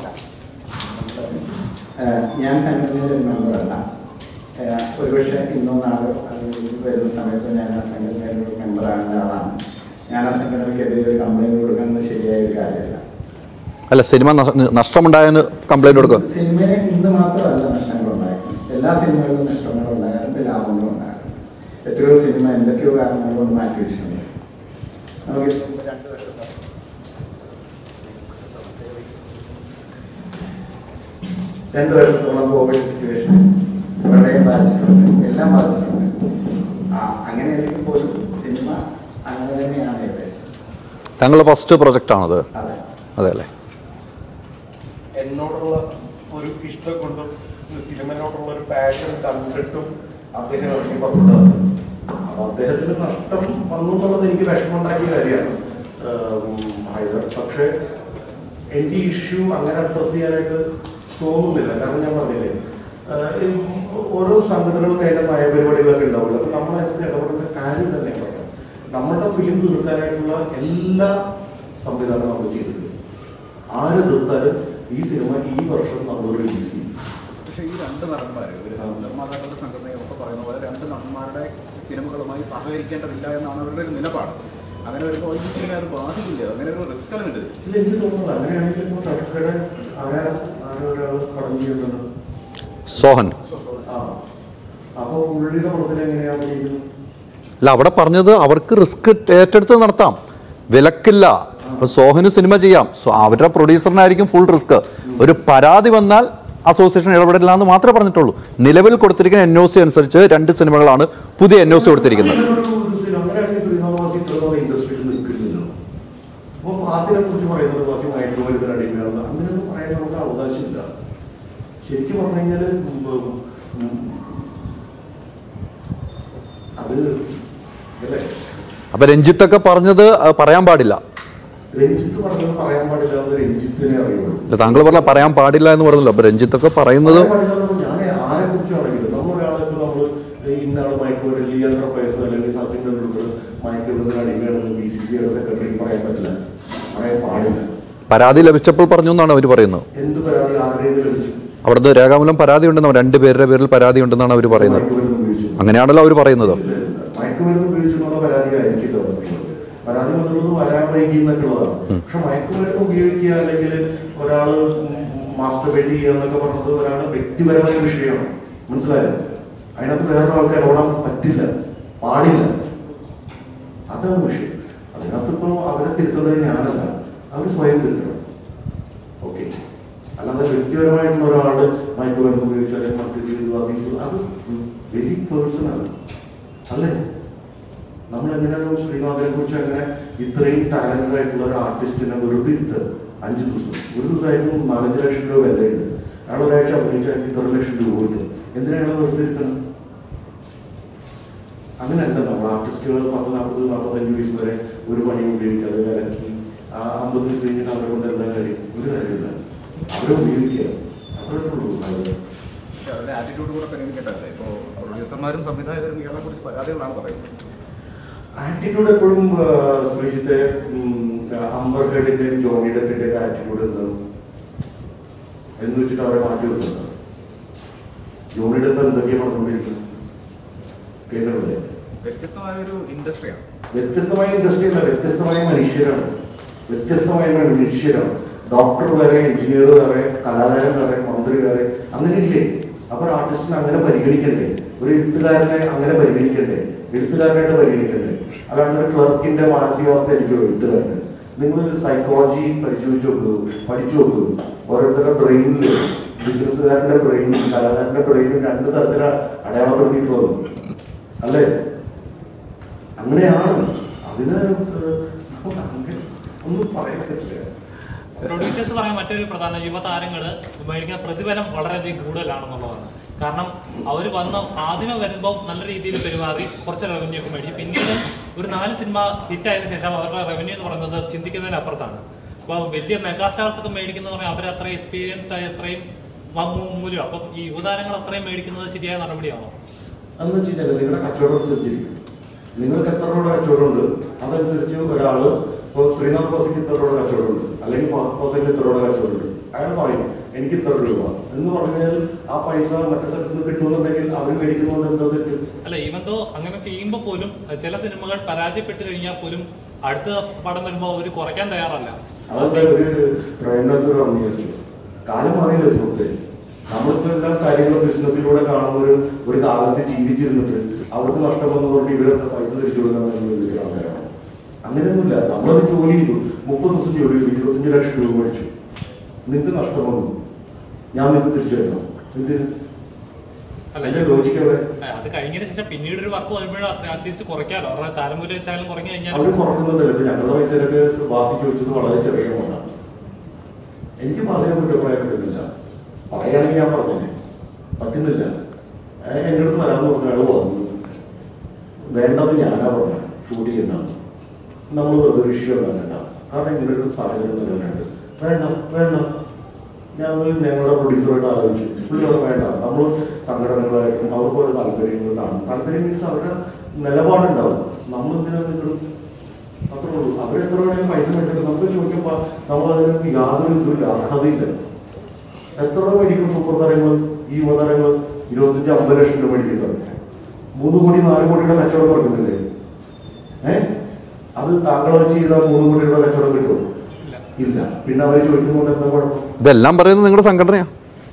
ഏഹ് ഞാൻ സംഘടനയുടെ ഒരു മെമ്പറല്ല ഏഹ് ഒരുപക്ഷെ ഇന്നോ നാളോ അല്ലെങ്കിൽ വരുന്ന സമയത്ത് ഞാൻ ആ സംഘടനയുടെ ഒരു മെമ്പറാകുന്ന ആളാണ് ഞാൻ ആ സംഘടനയ്ക്കെതിരെ ഒരു കംപ്ലൈൻറ്റ് കൊടുക്കുന്നത് ശരിയായ ഒരു കാര്യമല്ല അല്ല സിനിമ നഷ്ട- നഷ്ടമുണ്ടായെന്ന് കംപ്ലൈന്റ് കൊടുക്കുക സിനിമയിൽ ഇന്ന് മാത്രമല്ല നഷ്ടങ്ങളുണ്ടായിരുന്നു എല്ലാ സിനിമകളിലും നഷ്ടങ്ങളുണ്ടാകാറുണ്ട് ലാഭങ്ങളും ഉണ്ടാകാറുണ്ട് എത്രയോ സിനിമ എന്തൊക്കെയോ കാരണങ്ങൾ കൊണ്ട് മാറ്റി വെച്ചിട്ടുണ്ട് നമുക്ക് രണ്ട് വർഷം രണ്ട് വർഷത്തോളം കോവിഡ് സിറ്റുവേഷൻ പ്രളയം ബാധിച്ചിട്ടുണ്ട് എല്ലാം ബാധിച്ചിട്ടുണ്ട് ആ അങ്ങനെയാണെങ്കിൽ പോലും സിനിമ അങ്ങനെ തന്നെയാണ് ഏകദേശം താങ്കളുടെ ഫസ്റ്റ് പ്രൊജക്റ്റ് ആണത് അതെ അതെ അല്ലേ എന്നോടുള്ള ഒരു ഇഷ്ടം കൊണ്ടും സിനിമനോടുള്ള ഒരു പാഷൻ കണ്ടിട്ടും അദ്ദേഹം ഇറങ്ങി പുറപ്പെട്ടതാണ് അപ്പൊ അദ്ദേഹത്തിന് നഷ്ടം വന്നു എന്നുള്ളത് എനിക്ക് വിഷമമുണ്ടാക്കിയ കാര്യമാണ് ഉം, ഹൈദർ പക്ഷേ എനിക്ക് ഇഷ്യൂ അങ്ങനെ അഡ്രസ് ചെയ്യാനായിട്ട് തോന്നുന്നില്ല കാരണം ഞാൻ പറഞ്ഞില്ലേ ആഹ് ഈ ഓരോ സംഘടനകൾക്ക് അതിന്റെ നയപരിപാടികളൊക്കെ ഉണ്ടാവില്ല അപ്പൊ നമ്മൾ അതിനകത്ത് ഇടപെടേണ്ട കാര്യം തന്നെ പറയാം നമ്മളുടെ ഫിലിം തീർക്കാനായിട്ടുള്ള എല്ലാ സംവിധാനവും നമ്മൾ ചെയ്തിട്ടുണ്ട് ആര് തീർത്താലും ഈ സിനിമ ഈ വർഷം നമ്മൾ റിലീസ് ചെയ്യും പക്ഷേ ഈ രണ്ട് നടന്മാര് ഇവര് ആ. നിർമ്മാതാക്കളുടെ സംഘടനയൊക്കെ പറയുന്ന പോലെ രണ്ട് നടന്മാരുടെ സിനിമകളുമായി സഹകരിക്കേണ്ടതില്ല എന്നാണ് അവരുടെ ഒരു നിലപാട് അങ്ങനെ വരുമ്പോൾ ഈ സിനിമ അത് ബാധിക്കില്ല അങ്ങനെ ഒരു റിസ്ക് എലമെന്റ് ഇതിൽ. ഇല്ല എനിക്ക് തോന്നുന്നത് അങ്ങനെയാണെങ്കിൽ ഇപ്പോൾ ഷഫ്ക്കയുടെ ആരാ ആരോ ഒരാൾ പടം ചെയ്യുന്നുണ്ട് സോഹൻ ആ അപ്പോൾ പുള്ളിയുടെ പടത്തിൽ എങ്ങനെയാണ് ചെയ്യുന്നത് അല്ല അവിടെ പറഞ്ഞത് അവർക്ക് റിസ്ക് ഏറ്റെടുത്ത് നടത്താം വിലക്കില്ല ഇപ്പൊ സോഹന് സിനിമ ചെയ്യാം സോ അവരുടെ പ്രൊഡ്യൂസറിനായിരിക്കും ഫുൾ റിസ്ക് ഒരു പരാതി വന്നാൽ അസോസിയേഷൻ ഇടപെടില്ല എന്ന് മാത്രമേ പറഞ്ഞിട്ടുള്ളൂ നിലവിൽ കൊടുത്തിരിക്കുന്ന എൻ ഒ സി അനുസരിച്ച് രണ്ട് സിനിമകളാണ് പുതിയ എൻ ഒ സി കൊടുത്തിരിക്കുന്നത് അങ്ങനെയൊരു ഒരു സിനിമ അങ്ങനെയാണെങ്കിൽ ശ്രീനാഥ് വാസി ഇത്ര നാളെ ഇൻഡസ്ട്രിയിൽ നിൽക്കില്ലല്ലോ അപ്പോൾ വാസിനെ കുറിച്ച് പറയുന്നത് വാസി മയക്കുമരുന്നിന് അടിമയാണെന്ന് അങ്ങനെയൊന്നും പറയാൻ നമുക്ക് അവകാശമില്ല ശരിക്കും പറഞ്ഞു കഴിഞ്ഞാൽ അത് അല്ലേ അപ്പൊ രഞ്ജിത്തൊക്കെ പറഞ്ഞത് അത് പറയാൻ പാടില്ല രഞ്ജിത്ത് പറഞ്ഞത് പറയാൻ പാടില്ല എന്ന് രഞ്ജിത്തിനെ അറിയുള്ളൂ അല്ല, താങ്കൾ പറഞ്ഞ പറയാൻ പാടില്ല എന്ന് പറഞ്ഞല്ലോ അപ്പൊ രഞ്ജിത്തൊക്കെ പറയുന്നത് പറയാൻ പാടില്ല എന്ന് പറഞ്ഞാൽ ഞാൻ ആരെ കുറിച്ചാണെങ്കിലും നമ്മളൊരാളെ ഇപ്പൊ നമ്മള് ഇന്ന ആള് മയക്കുമരുന്ന് ലിയണ്ടർ പൈസ അല്ലെങ്കിൽ സച്ചിൻ ടെണ്ടുൽക്കർ മയക്കുമരുന്നിന് അടിമയാണെന്ന് ബി സി സിയുടെ സെക്രട്ടറിക്ക് പറയാൻ പറ്റില്ല പറയാൻ പാടില്ല പരാതി ലഭിച്ചപ്പോൾ പറഞ്ഞു എന്നാണ് അവർ പറയുന്നത് എന്ത് പരാതി ആരുടേത് ലഭിച്ചു അവിടുത്തെ രേഖാമൂലം പരാതി ഉണ്ടെന്ന് രണ്ട് പേരുടെ പേരിൽ പരാതി ഉണ്ടെന്നാണ് അവർ പറയുന്നത് മയക്കുമരുന്ന് ഉപയോഗിച്ചു അങ്ങനെയാണല്ലോ അവർ പറയുന്നത് ഇല്ല, ഇല്ല. മയക്കുമരുന്ന് ഉപയോഗിച്ചു എന്നുള്ള പരാതി ആയിരിക്കില്ല പറയുന്നത് പരാതി വന്നിട്ടുള്ളത് വരാൻ വൈകി എന്നൊക്കെ ഉള്ളതാണ് പക്ഷെ മയക്കുമരുന്ന് ഉപയോഗിക്കുക അല്ലെങ്കിൽ ഒരാള് മാസ്റ്റർബേറ്റ് ചെയ്യുക എന്നൊക്കെ പറഞ്ഞത് ഒരാള് വ്യക്തിപരമായ വിഷയമാണ് മനസ്സിലായോ അതിനകത്ത് വേറൊരാൾക്ക് ഇടപെടാൻ പറ്റില്ല പാടില്ല അതാണ് വിഷയം അതിനകത്ത് ഇപ്പൊ അവരെ തിരുത്തുന്നത് ഞാനല്ല അവർ സ്വയം തിരുത്തണം ഓക്കെ അല്ലാതെ വ്യക്തിപരമായിട്ടുള്ള ഒരാള് മയക്കുമരുന്ന് ഉപയോഗിച്ചു അല്ലെങ്കിൽ മറ്റു ചെയ്തു അത് ചെയ്തു അത് വെരി പേഴ്സണൽ അല്ലേ നമ്മൾ എങ്ങനെയാണ് ശ്രീനാഥനെ കുറിച്ച് എങ്ങനെ ഇത്രയും ടാലന്റഡ് ആയിട്ടുള്ള ഒരു ആർട്ടിസ്റ്റിനെ വെറുതെ ഇരുത്തുക അഞ്ച് ദിവസം ഒരു ദിവസമായിരുന്നു നാലഞ്ച് ലക്ഷം രൂപ വിലയുണ്ട് അയാൾ ഒരാഴ്ച അഭിനയിച്ചാൽ എനിക്ക് ഇത്ര ലക്ഷം രൂപ കിട്ടും എന്തിനാണ് വെറുതെ ഇരുത്തണം അങ്ങനെയല്ല നമ്മൾ ആർട്ടിസ്റ്റുകൾ പത്ത് നാൽപ്പത് നാൽപ്പത്തഞ്ച് വയസ്സ് വരെ ഒരു പണി ഉപയോഗിക്കാതെ വിലക്കി ആ അമ്പത് വയസ്സ് കഴിഞ്ഞിട്ട് അവരെ കൊണ്ട് എന്താ കാര്യം ഒരു കാര്യമില്ല അവരെ ഉപയോഗിക്കുക അത്രേ ഉള്ളൂ അത് പക്ഷേ അവരുടെ ആറ്റിറ്റ്യൂഡ് കൂടെ പരിഗണിക്കേണ്ടതല്ലേ ഇപ്പോൾ പ്രൊഡ്യൂസർമാരും സംവിധായകരും ഇയാളെ കുറിച്ച് പരാതികളാണ് പറയുന്നത് ആറ്റിറ്റ്യൂഡ് എപ്പോഴും ആ, ശ്രീജിത്തെ അംബർ ഹെഡിന്റെയും ജോണി ഡെപ്പിന്റെ ഒക്കെ ആറ്റിറ്റ്യൂഡ് എന്താണ് എന്ന് വെച്ചിട്ട് അവരെ മാറ്റി നിർത്തുന്നത് ജോണി ഡെപ്പ് എന്തൊക്കെയാണ് പറഞ്ഞുകൊണ്ടിരിക്കുന്നത് കേൾക്കണല്ലേ വ്യത്യസ്തമായ ഒരു ഇൻഡസ്ട്രിയാണ് വ്യത്യസ്തമായ ഇൻഡസ്ട്രി അല്ല വ്യത്യസ്തമായ മനുഷ്യരാണ് വ്യത്യസ്തമായ മനുഷ്യരാണ് ഡോക്ടർ വേറെ എഞ്ചിനീയർ വേറെ കലാകാരൻ വേറെ മന്ത്രി വേറെ അങ്ങനെ ഇല്ലേ അപ്പൊ ഒരു ആർട്ടിസ്റ്റിനെ അങ്ങനെ പരിഗണിക്കണ്ടേ ഒരു എഴുത്തുകാരനെ അങ്ങനെ പരിഗണിക്കണ്ടേ എഴുത്തുകാരനായിട്ട് പരിഗണിക്കണ്ടേ അല്ലാണ്ട് ഒരു ക്ലർക്കിന്റെ മാനസികാവസ്ഥ എനിക്ക് എഴുത്തുകാരന് നിങ്ങൾ സൈക്കോളജി പരിശോധിച്ച് നോക്കൂ പഠിച്ചു നോക്കൂ ഓരോരുത്തരുടെ ബ്രെയിനിൽ ബിസിനസ്സുകാരന്റെ ബ്രെയിനും കലാകാരന്റെ ബ്രെയിനും രണ്ട് തരത്തിലാണ് അടയാളപ്പെടുത്തിയിട്ടുള്ളത് അല്ലേ അങ്ങനെയാണ് അതിന് ഏഹ്, നമുക്ക് അങ്ങനെ ഒന്നും പറയാൻ പറ്റില്ല പ്രൊഡ്യൂസേഴ്സ് പറയാൻ മറ്റൊരു പ്രധാന യുവതാരങ്ങൾ മേടിക്കുന്ന പ്രതിഫലം വളരെയധികം കൂടുതലാണെന്നുള്ളതാണ് കാരണം അവർ വന്ന ആദ്യമേ വരുമ്പോൾ നല്ല രീതിയിൽ പെരുമാറി കുറച്ച് റവന്യൂ ഒക്കെ മേടിച്ചു പിന്നീട് ഒരു നാല് സിനിമ ഹിറ്റായതിനു ശേഷം അവരുടെ റവന്യൂ എന്ന് പറയുന്നത് ചിന്തിക്കുന്നതിന് അപ്പുറത്താണ് അപ്പോൾ വലിയ മെഗാസ്റ്റാർസ് ഒക്കെ മേടിക്കുന്ന പറഞ്ഞാൽ അവർ അത്രയും എക്സ്പീരിയൻസ്ഡ് ആയി അത്രയും വ- മൂ- മൂല്യം അപ്പം ഈ യുവതാരങ്ങൾ അത്രയും മേടിക്കുന്നത് ശരിയായ നടപടിയാണോ അതെന്ന് വെച്ച് കഴിഞ്ഞാൽ നിങ്ങളുടെ കച്ചവടം അനുസരിച്ചിരിക്കും നിങ്ങൾക്ക് എത്ര രൂപയുടെ കച്ചവടം ഉണ്ട് അതനുസരിച്ച് ഒരാള് ഇപ്പോൾ ശ്രീനാഥ് ബോസിക്ക് ഇത്ര രൂപയുടെ കച്ചവടം ഉണ്ട് അല്ലെങ്കിൽ ഫഹദ് ഫാസിലിന് ഇത്ര രൂപയുടെ കച്ചവടം ഉണ്ട് അയാൾ പറയും എനിക്ക് ഇത്ര രൂപ എന്ന് പറഞ്ഞാൽ ആ പൈസ മറ്റു സ്ഥലത്ത് നിന്ന് കിട്ടുമെന്നുണ്ടെങ്കിൽ അവർ മേടിക്കുന്നതുകൊണ്ട് എന്താ തെറ്റ് അല്ല ഈവൻ ദോ അങ്ങനെ ചെയ്യുമ്പോൾ പോലും ചില സിനിമകൾ പരാജയപ്പെട്ട് കഴിഞ്ഞാൽ പോലും അടുത്ത പടം വരുമ്പോൾ അവർ കുറയ്ക്കാൻ തയ്യാറല്ല അതൊക്കെ ഒരു പ്രൈം മിനിസ്റ്റർ പറഞ്ഞു വിചാരിച്ചു കാലം മാറിയില്ല സുഹൃത്തെ നമ്മളിപ്പോ എല്ലാ കാര്യങ്ങളും ബിസിനസ്സിലൂടെ കാണുന്ന ഒരു ഒരു കാലത്ത് ജീവിച്ചിരുന്നിട്ട് അവർക്ക് നഷ്ടം വന്നതുകൊണ്ട് ഇവരൊക്കെ പൈസ തിരിച്ചു കൊടുക്കാൻ വേണ്ടി ആൾക്കാരാണ് അങ്ങനെയൊന്നുമില്ല നമ്മളത് ജോലി ചെയ്തു മുപ്പത് ദിവസം ജോലി ചെയ്തു ഇരുപത്തഞ്ച് ലക്ഷം രൂപ മേടിച്ചു നിങ്ങൾക്ക് നഷ്ടം വന്നു ഞാൻ നിങ്ങൾക്ക് തിരിച്ചു തരണം എന്തിന് അല്ല, അതിന്റെ ലോജിക്ക് അവിടെ ആ, അത് കഴിഞ്ഞതിന് ശേഷം പിന്നീട് ഒരു വർക്ക് വരുമ്പോഴും അറ്റ്ലീസ്റ്റ് കുറയ്ക്കാലോ അവരുടെ താരമൂല്യം വെച്ചാലും കുറഞ്ഞു കഴിഞ്ഞാൽ അവര് കുറക്കുന്നുണ്ടല്ലോ ഇപ്പൊ ഞങ്ങളുടെ പൈസയിലൊക്കെ വാസി ചോദിച്ചത് വളരെ ചെറിയ എമൗണ്ടാണ് എനിക്ക് വാസിനെ കുറ്റം പറയാൻ പറ്റുന്നില്ല പറയുകയാണെങ്കിൽ ഞാൻ പറഞ്ഞേ പറ്റുന്നില്ല ഏ, എൻ്റെ അടുത്ത് വരാന്ന് പറഞ്ഞ ആള് വന്നു വേണ്ടത് ഞാനാ പറഞ്ഞ ഷൂട്ട് ചെയ്യണ്ടെന്ന് നമ്മൾ വെറുതെ ഒരു ഇഷ്യൂ ഉണ്ടാകണ്ട കാരണം ഇങ്ങനെ ഒരു സാഹചര്യം നിലവിലുണ്ട് വേണ്ട വേണ്ട ഞാൻ ഞങ്ങളുടെ പ്രൊഡ്യൂസറായിട്ട് ആലോചിച്ചു പുള്ളി അത് വേണ്ട നമ്മൾ സംഘടനകളായിട്ടും അവർക്ക് ഓരോ താല്പര്യങ്ങൾ കാണും താല്പര്യം മീൻസ് അവരുടെ നിലപാടുണ്ടാവും നമ്മൾ എന്തിനാ നിൽക്കണം അത്രേ ഉള്ളൂ അവരെത്ര വേണമെങ്കിലും പൈസ മേടിച്ചിട്ട് നമുക്ക് ചോദിക്കുമ്പോൾ നമ്മൾ അതിന് യാതൊരു ഇതുമില്ല അർഹതയില്ല എത്ര രൂപ മേടിക്കുന്ന സൂപ്പർ താരങ്ങൾ ഈ യുവതാരങ്ങൾ ഇരുപത്തഞ്ച് അമ്പത് ലക്ഷം രൂപ മേടിക്കുന്നത് മൂന്ന് കോടി നാല് കോടിയുടെ കച്ചവടം കുറക്കുന്നില്ലേ ഏ അത് താങ്കളെ വെച്ച് ചെയ്താൽ മൂന്ന് കോടിയുടെ കച്ചവടം കിട്ടുമോ ഇല്ല. ഇല്ല പിന്നെ അവർ ചോദിക്കുന്നതുകൊണ്ട് എന്താ കുഴപ്പം ഇതെല്ലാം പറയുന്നത് നിങ്ങളുടെ സംഘടനയാണ്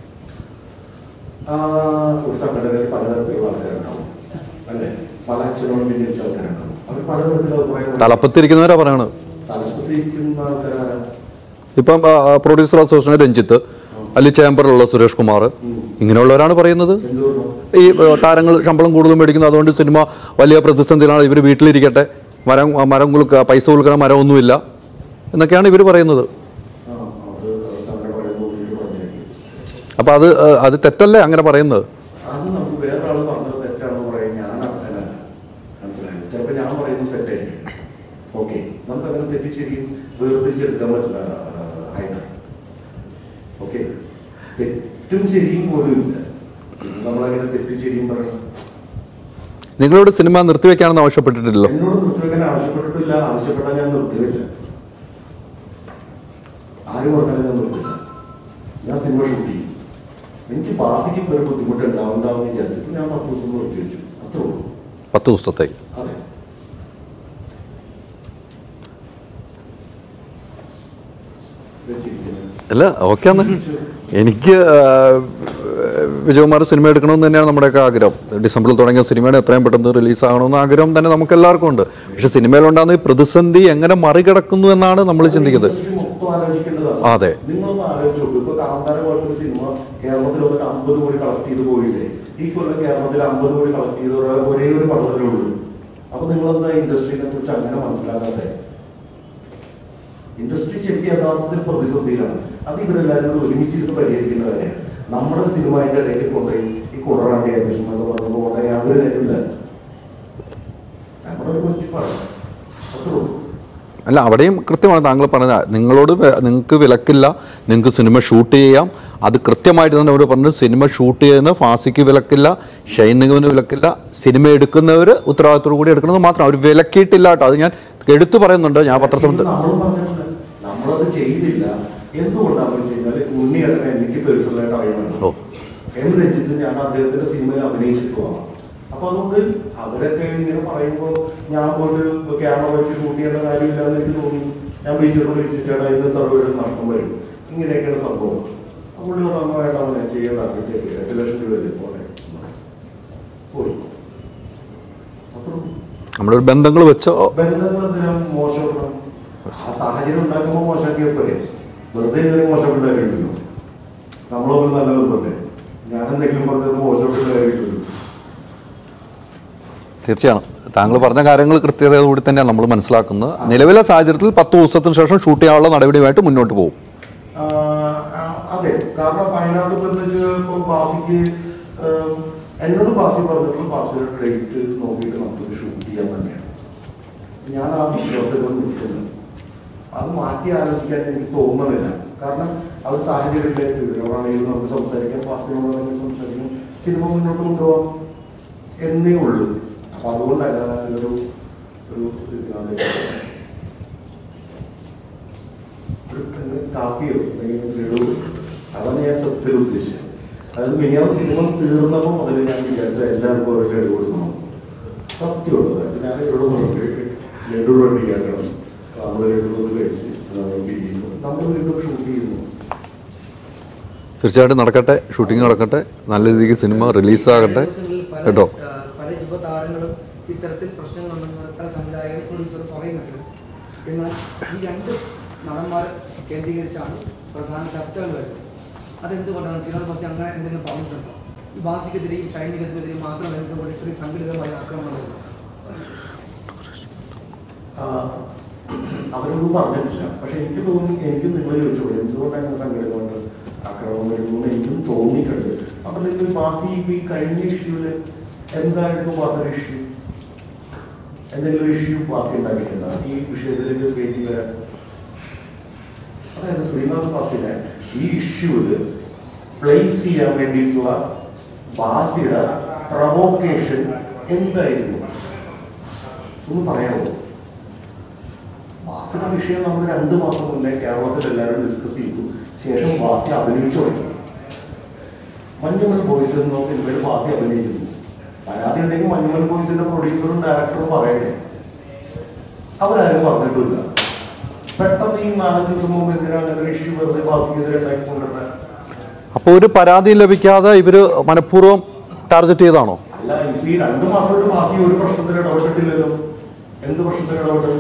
ആ, ഒരു സംഘടനയിൽ പലതരത്തിലുള്ള ആൾക്കാരുണ്ടാവും അല്ലേ പല അച്ഛനോടും വിജയിച്ച ആൾക്കാരുണ്ടാവും അവർ പലതരത്തിലുള്ള അഭിപ്രായങ്ങൾ തലപ്പത്തിരിക്കുന്നവരാ പറയണത് തലപ്പത്തിരിക്കുന്ന ആൾക്കാരാണ് ഇപ്പം പ്രൊഡ്യൂസർ അസോസിയേഷൻ രഞ്ജിത്ത് അല്ലെങ്കിൽ ചേംബറിലുള്ള സുരേഷ് കുമാർ ഇങ്ങനെയുള്ളവരാണ് പറയുന്നത് എന്തുകൊണ്ടും ഈ ഏഹ്, താരങ്ങൾ ശമ്പളം കൂടുതൽ മേടിക്കുന്നു അതുകൊണ്ട് സിനിമ വലിയ പ്രതിസന്ധിയിലാണ് ഇവർ വീട്ടിലിരിക്കട്ടെ മരം മരം കുലുക്കുക പൈസ കൊടുക്കണ മരമൊന്നുമില്ല എന്നൊക്കെയാണ് ഇവർ പറയുന്നത് ആ, അത് അങ്ങനെ പറയുന്നു വീട്ടിൽ പറഞ്ഞേക്കും അപ്പം അത് ഏഹ്, അത് തെറ്റല്ലേ അങ്ങനെ പറയുന്നത് അത് നമുക്ക് വേറൊരാൾ പറഞ്ഞത് തെറ്റാണെന്ന് പറയാൻ ഞാൻ അർഹനല്ല മനസ്സിലായോ ചിലപ്പോൾ ഞാൻ പറയുന്നത് തെറ്റായിരിക്കും ഓക്കെ നമുക്ക് അങ്ങനെ തെറ്റി ശരിയും വേർതിരിച്ചെടുക്കാൻ പറ്റില്ല ഹൈദർ ഓക്കെ തെറ്റും ശരിയും പോലും ഇല്ല നമ്മളങ്ങനെ തെറ്റ് ശരിയും പറയണം നിങ്ങളോട് സിനിമ നിർത്തിവെക്കാണെന്ന് ആവശ്യപ്പെട്ടിട്ടില്ലല്ലോ എന്നോട് നിർത്തിവെക്കാൻ ആവശ്യപ്പെട്ടിട്ടില്ല ആവശ്യപ്പെട്ടാൽ ഞാൻ നിർത്തിവില്ല ആരും പറഞ്ഞാലും ഞാൻ നിർത്തില്ല ഞാൻ സിനിമ ഷൂട്ട് ചെയ്യും എനിക്ക് ബാസിക്ക് ഒരു ബുദ്ധിമുട്ട് ഉണ്ടാവുണ്ടാവും വിചാരിച്ചിട്ട് ഞാൻ പത്ത് ദിവസം നിർത്തി വെച്ചു അത്രേ ഉള്ളൂ പത്ത് ദിവസത്തേക്ക് അതെ ഇത് ചിരിക്കുന്നത്. അല്ല ഓക്കെ ആണ് എനിക്ക് ഏഹ്, വിജയകുമാർ സിനിമ എടുക്കണമെന്ന് തന്നെയാണ് നമ്മുടെയൊക്കെ ആഗ്രഹം ഡിസംബറിൽ തുടങ്ങിയ സിനിമയുടെ എത്രയും പെട്ടെന്ന് റിലീസ് ആകണമെന്ന് ആഗ്രഹം തന്നെ നമുക്ക് എല്ലാവർക്കും ഉണ്ട് പക്ഷെ സിനിമയിലുണ്ടാകുന്ന ഈ പ്രതിസന്ധി എങ്ങനെ മറികടക്കുന്നു എന്നാണ് നമ്മൾ ചിന്തിക്കുന്നത് ഇൻഡസ്ട്രി മൊത്തം ആലോചിക്കേണ്ടതാണ് അതെ. നിങ്ങളൊന്ന് ആലോചിച്ച് നോക്കൂ ഇപ്പൊ കാന്താര പോലത്തെ ഒരു സിനിമ കേരളത്തിൽ വന്നിട്ട് അമ്പത് കോടി കളക്ട് ചെയ്ത് പോയില്ലേ ഈ കൊല്ലം കേരളത്തിൽ അമ്പത് കോടി കളക്ട് ചെയ്ത ഒരേ- ഒരേ ഒരു പടമല്ലേ ഉള്ളൂ അപ്പൊ നിങ്ങളെന്താ ഇൻഡസ്ട്രീനെ കുറിച്ച് അങ്ങനെ മനസ്സിലാക്കാത്തെ ഇൻഡസ്ട്രി ശരിക്കും യഥാർത്ഥത്തിൽ പ്രതിസന്ധിയിലാണ് അത് ഇവരെല്ലാവരും കൂടി ഒരുമിച്ചിരുന്ന് പരിഹരിക്കേണ്ട കാര്യമാണ് നമ്മുടെ സിനിമ അതിന്റെ ഇടയിൽ കൊണ്ടുപോയി ഈ കുടറാണ്ടി ആവശ്യം എന്നൊക്കെ പറഞ്ഞപ്പോൾ കൊണ്ടുപോയി യാതൊരു കാര്യമില്ല നമ്മുടെ ഒരു കൊച്ചു പറയാം അത്രേ ഉള്ളൂ അല്ല അവിടെയും കൃത്യമാണ് താങ്കൾ പറഞ്ഞ നിങ്ങളോട് വെ- നിങ്ങൾക്ക് വിലക്കില്ല നിങ്ങൾക്ക് സിനിമ ഷൂട്ട് ചെയ്യാം അത് കൃത്യമായിട്ട് തന്നെ അവർ പറഞ്ഞു സിനിമ ഷൂട്ട് ചെയ്യുന്ന ഫാസിക്ക് വിലക്കില്ല ഷൈനിങ്ങിന് വിലക്കില്ല സിനിമ എടുക്കുന്നവർ ഉത്തരവാദിത്തോടു കൂടി എടുക്കുന്നത് മാത്രം അവർ വിലക്കിയിട്ടില്ല കേട്ടോ അത് ഞാൻ എടുത്തു പറയുന്നുണ്ട് ഞാൻ പത്രസമിതി ഇത് നമ്മളും പറഞ്ഞിട്ടുണ്ട് നമ്മളത് ചെയ്തില്ല എന്തുകൊണ്ടാണെന്ന് വെച്ച് കഴിഞ്ഞാൽ ഉണ്ണിയേട്ടനെ എനിക്ക് പേഴ്സണലായിട്ട് ഓ. അറിയണമല്ലോ എം രഞ്ജിത്ത് ഞാൻ അദ്ദേഹത്തിന്റെ സിനിമയിൽ അഭിനയിച്ചിട്ടുള്ളതാണ് അപ്പൊ അതുകൊണ്ട് അവരൊക്കെ ഇങ്ങനെ പറയുമ്പോൾ ഞാൻ പോയിട്ട് ക്യാമറ വെച്ച് ഷൂട്ട് ചെയ്യേണ്ട കാര്യമില്ല എന്ന് എനിക്ക് തോന്നി ഞാൻ ബീച്ചിലൂടെ തിരിച്ചു ചേട്ടാ ഇന്ന് തറവൊരു നഷ്ടം വരും ഇങ്ങനെയൊക്കെയാണ് സംഭവം അപ്പോൾ പുള്ളി പറഞ്ഞു വേണ്ട അവനെ ചെയ്യേണ്ട കിട്ടിയ എട്ട് ലക്ഷം രൂപ അല്ലേ പോട്ടെ എന്ന് പറഞ്ഞു. പോയി അത്രേ ഉള്ളൂ. നമ്മുടെ ഒരു ബന്ധങ്ങൾ വെച്ചോ ബന്ധങ്ങൾ എന്തിനാ മോശമാക്കണം ആ സാഹചര്യം ഉണ്ടാക്കുമ്പോൾ മോശമാക്കിയാൽ പോരെ വെറുതെ കയറി മോശപ്പെട്ടായിരിക്കുമല്ലോ നമ്മളൊന്നും നല്ല ബന്ധമല്ലേ ഞാൻ എന്തെങ്കിലും പറഞ്ഞത് മോശപ്പെട്ടായിരിക്കുമല്ലോ തീർച്ചയാണ് താങ്കൾ പറഞ്ഞ കാര്യങ്ങൾ കൃത്യതയോടുകൂടി തന്നെയാണ് നമ്മൾ മനസ്സിലാക്കുന്നത് നിലവിലെ സാഹചര്യത്തിൽ പത്ത് ദിവസത്തിന് ശേഷം ഷൂട്ട് ചെയ്യാനുള്ള നടപടിയുമായിട്ട് മുന്നോട്ട് പോകും ആ, ആ, അതെ കാരണം അതിനകത്ത് പ്രത്യേകിച്ച് ഇപ്പം ബാസിക്ക് ഏം, എന്നോട് ബാസി പറഞ്ഞിട്ടുള്ള ബാസിയുടെ ഡേറ്റ് നോക്കിയിട്ട് നമുക്കിത് ഷൂട്ട് ചെയ്യാൻ തന്നെയാണ് ഞാൻ ആ വിശ്വാസത്തിൽ നിൽക്കുന്നത് അത് മാറ്റി ആലോചിക്കാൻ എനിക്ക് തോന്നുന്നില്ല കാരണം അത് സാഹചര്യത്തിലേക്ക് ഇവരോടാണെങ്കിലും നമുക്ക് സംസാരിക്കാം ബാസിനോടാണെങ്കിലും സംസാരിക്കാം സിനിമ മുന്നോട്ട് കൊണ്ടുപോകാം എന്നേ ഉള്ളൂ അപ്പൊ അതുകൊണ്ടല്ല ഞാൻ ഒരു ഒരു ഇതിനകത്ത് ഒരു കണ്ണ് കാപ്പിയോ അല്ലെങ്കിൽ ലഡു അതാണ് ഞാൻ സത്യത്തിൽ ഉദ്ദേശിച്ചത് അതായത് മിനിയാവ് സിനിമ തീർന്നപ്പോൾ മുതൽ ഞാൻ വിചാരിച്ച എല്ലാവർക്കും ഒരു ലഡു കൊടുക്കണം സത്യമുള്ളത് അപ്പൊ ഞാൻ ഇവരോട് പറഞ്ഞു ലഡു റെഡി ആക്കണം നമ്മൾ ലഡു ഒന്ന് കഴിച്ച് നമ്മൾ പിരിയുന്നു നമ്മൾ വീണ്ടും ഷൂട്ട് ചെയ്യുന്നു തീർച്ചയായിട്ടും നടക്കട്ടെ ഷൂട്ടിംഗ് നടക്കട്ടെ നല്ല രീതിക്ക് സിനിമ റിലീസാകട്ടെ ദിവസങ്ങളിൽ പല, കേട്ടോ ആ, പല യുവതാരങ്ങളും ഇത്തരത്തിൽ പ്രശ്നങ്ങളുണ്ടെന്ന് പല സംവിധായകരും പ്രൊഡ്യൂസർ പറയുന്നുണ്ട് എന്നാൽ ഈ രണ്ട് നടന്മാരെ കേന്ദ്രീകരിച്ചാണ് പ്രധാന ചർച്ചകൾ വരുന്നത് അതെന്തുകൊണ്ടാണ് സിനാദ് ബാസി അങ്ങനെ എന്തെങ്കിലും പറഞ്ഞിട്ടുണ്ടോ ഈ ബാസിക്കെതിരെയും ഷൈനികത്തിനെതിരെയും മാത്രം എന്തുകൊണ്ട് ഇത്രയും സംഘടിതമായ ആക്രമണം വരുന്നു ആ, അവരൊന്നും പറഞ്ഞിട്ടില്ല പക്ഷെ എനിക്ക് തോന്നി എനിക്കും നിങ്ങൾ ചോദിച്ചോളൂ എന്തുകൊണ്ടാണ് അങ്ങനെ സംഘടനകൊണ്ട് ആക്രമണം വരുന്നു എനിക്കും തോന്നിയിട്ടുണ്ട് മാത്രമല്ല ബാസി ഇപ്പൊ ഈ കഴിഞ്ഞ ഇഷ്യൂല് എന്തായിരുന്നു ബാസിയുടെ ഇഷ്യൂ എന്തെങ്കിലും ഇഷ്യൂ ബാസി ഉണ്ടാക്കിയിട്ടുണ്ടോ ഈ വിഷയത്തിലേക്ക് കയറ്റി വരാൻ അതായത് ശ്രീനാഥ് ബാസിനെ ഈ ഇഷ്യൂല് പ്ലേസ് ചെയ്യാൻ വേണ്ടിയിട്ടുള്ള ബാസിയുടെ പ്രവോക്കേഷൻ എന്തായിരുന്നു ഒന്ന് പറയാമോ ബാസിയുടെ വിഷയം നമ്മൾ രണ്ട് മാസം മുന്നേ കേരളത്തിൽ എല്ലാവരും ഡിസ്കസ് ചെയ്തു ശേഷം ബാസി അഭിനയിച്ചു തുടങ്ങി മഞ്ഞുമൽ ബോയ്സ് എന്ന സിനിമയിൽ ബാസി അഭിനയിക്കുന്നു പരാതി ഉണ്ടെങ്കിൽ മഞ്ഞുമൽ ബോയ്സിന്റെ പ്രൊഡ്യൂസറും ഡയറക്ടറും പറയട്ടെ അവരാരും പറഞ്ഞിട്ടില്ല പെട്ടെന്ന് ഈ നാലഞ്ച് ദിവസം മുമ്പ് എന്തിനാ അങ്ങനെ ഒരു ഇഷ്യൂ വെറുതെ ബാസിക്കെതിരെ ഉണ്ടാക്കിക്കൊണ്ടിരുന്നത് അപ്പോൾ ഒരു പരാതിയും ലഭിക്കാതെ ഇവര് മനഃപൂർവ്വം ടാർഗറ്റ് ചെയ്താണോ അല്ല ഇപ്പൊ ഈ രണ്ടു മാസമായിട്ട് ബാസി ഒരു പ്രശ്നത്തിൽ ഇടപെട്ടിട്ടില്ലല്ലോ എന്ത് പ്രശ്നത്തിൽ ഇടപെട്ടു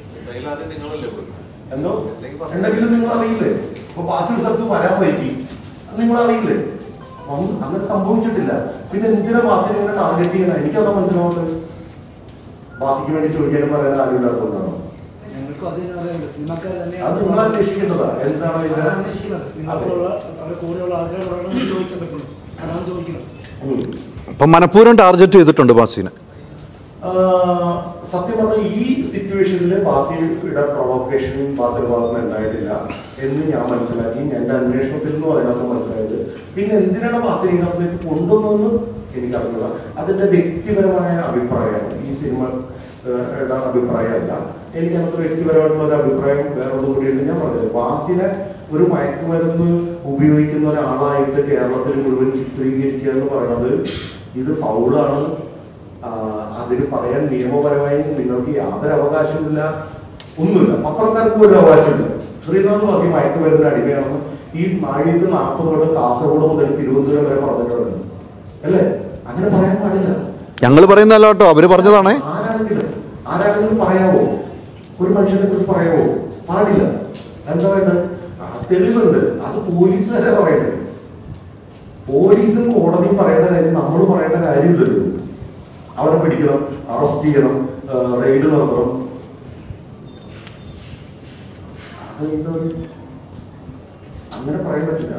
എന്തോ എന്തെങ്കിലും നിങ്ങൾ അറിയില്ലേ ഇപ്പൊ ബാസി സ്ഥലത്ത് വരാൻ വൈകി അത് നിങ്ങൾ അറിയില്ലേ ഒന്നും അങ്ങനെ സംഭവിച്ചിട്ടില്ല പിന്നെ എന്തിനാ ബാസിനെ ഇങ്ങനെ ടാർഗറ്റ് ചെയ്യണം എനിക്കതാ മനസ്സിലാവുന്നത് ബാസിക്ക് വേണ്ടി ചോദിക്കാനും പറയാൻ ആരും ഇല്ലാത്തതാണോ ഞങ്ങൾക്കും അതിന് അറിയാം സിനിമക്കാർ അത് നിങ്ങൾ അന്വേഷിക്കേണ്ടതാ എന്താണ് അതാണ് ഇത് അന്വേഷിക്കുന്നത് നിങ്ങൾക്കുള്ള അവരുടെ കൂടെയുള്ള ആൾക്കാരോടാണ് നമുക്ക് ചോദിക്കാൻ പറ്റുന്നത് അതാണ് ചോദിക്കുന്നത് ഉം. അപ്പം മനഃപൂർവ്വം ടാർഗറ്റ് ചെയ്തിട്ടുണ്ട് ബാസിനെ ആഹ് സത്യം പറഞ്ഞാൽ ഈ സിറ്റുവേഷനിൽ ബാസിയുടെ പ്രൊവോക്കേഷൻ ബാസിയുടെ ഭാഗത്ത് നിന്ന് ഉണ്ടായിട്ടില്ല എന്ന് ഞാൻ മനസ്സിലാക്കി എന്റെ അന്വേഷണത്തിൽ നിന്ന് പറയുന്നത് മനസ്സിലായത് പിന്നെ എന്തിനാണ് ബാസിനെ ഇതിനകത്തേക്ക് കൊണ്ടുവന്നതെന്ന് എനിക്കറിയില്ല അതിന്റെ വ്യക്തിപരമായ അഭിപ്രായമാണ് ഈ സിനിമയുടെ അഭിപ്രായമല്ല എനിക്ക് അതിനകത്ത് വ്യക്തിപരമായിട്ടുള്ള ഒരു അഭിപ്രായം വേറെ ഒന്നും കൂടിയുണ്ട് ഞാൻ പറഞ്ഞത് ബാസിനെ ഒരു മയക്കുമരുന്ന് ഉപയോഗിക്കുന്ന ഒരാളായിട്ട് കേരളത്തിൽ മുഴുവൻ ചിത്രീകരിക്കുക എന്ന് പറയുന്നത് ഇത് ഫൗളാണ് ആഹ് അതിന് പറയാൻ നിയമപരമായി നിങ്ങൾക്ക് യാതൊരു അവകാശമില്ല ഒന്നുമില്ല പത്രക്കാർക്ക് ഒരു അവകാശമില്ല ശ്രീനാഥ് വാസി മയക്കുമരുന്നിന് അടിമയാണെന്ന് ഈ നാഴികത്ത് നാൽപ്പത് തൊട്ട് കാസർഗോഡ് മുതൽ തിരുവനന്തപുരം വരെ പറഞ്ഞിട്ടുണ്ട് അല്ലേ അങ്ങനെ പറയാൻ പാടില്ല ഞങ്ങൾ പറയുന്നതല്ല കേട്ടോ അവര് പറഞ്ഞതാണേ ആരാണെങ്കിലും ആരാണെങ്കിലും പറയാവോ ഒരു മനുഷ്യനെ കുറിച്ച് പറയാവോ പാടില്ല എന്താ വേണ്ടത് ആ തെളിവുണ്ട് അത് പോലീസുകാരെ പറയട്ടെ പോലീസും കോടതിയും പറയേണ്ട കാര്യം നമ്മൾ പറയേണ്ട കാര്യമില്ലല്ലോ അവരെ പിടിക്കണം അറസ്റ്റ് ചെയ്യണം റെയ്ഡ് നടത്തണം അതെന്താ അങ്ങനെ പറയാൻ പറ്റില്ല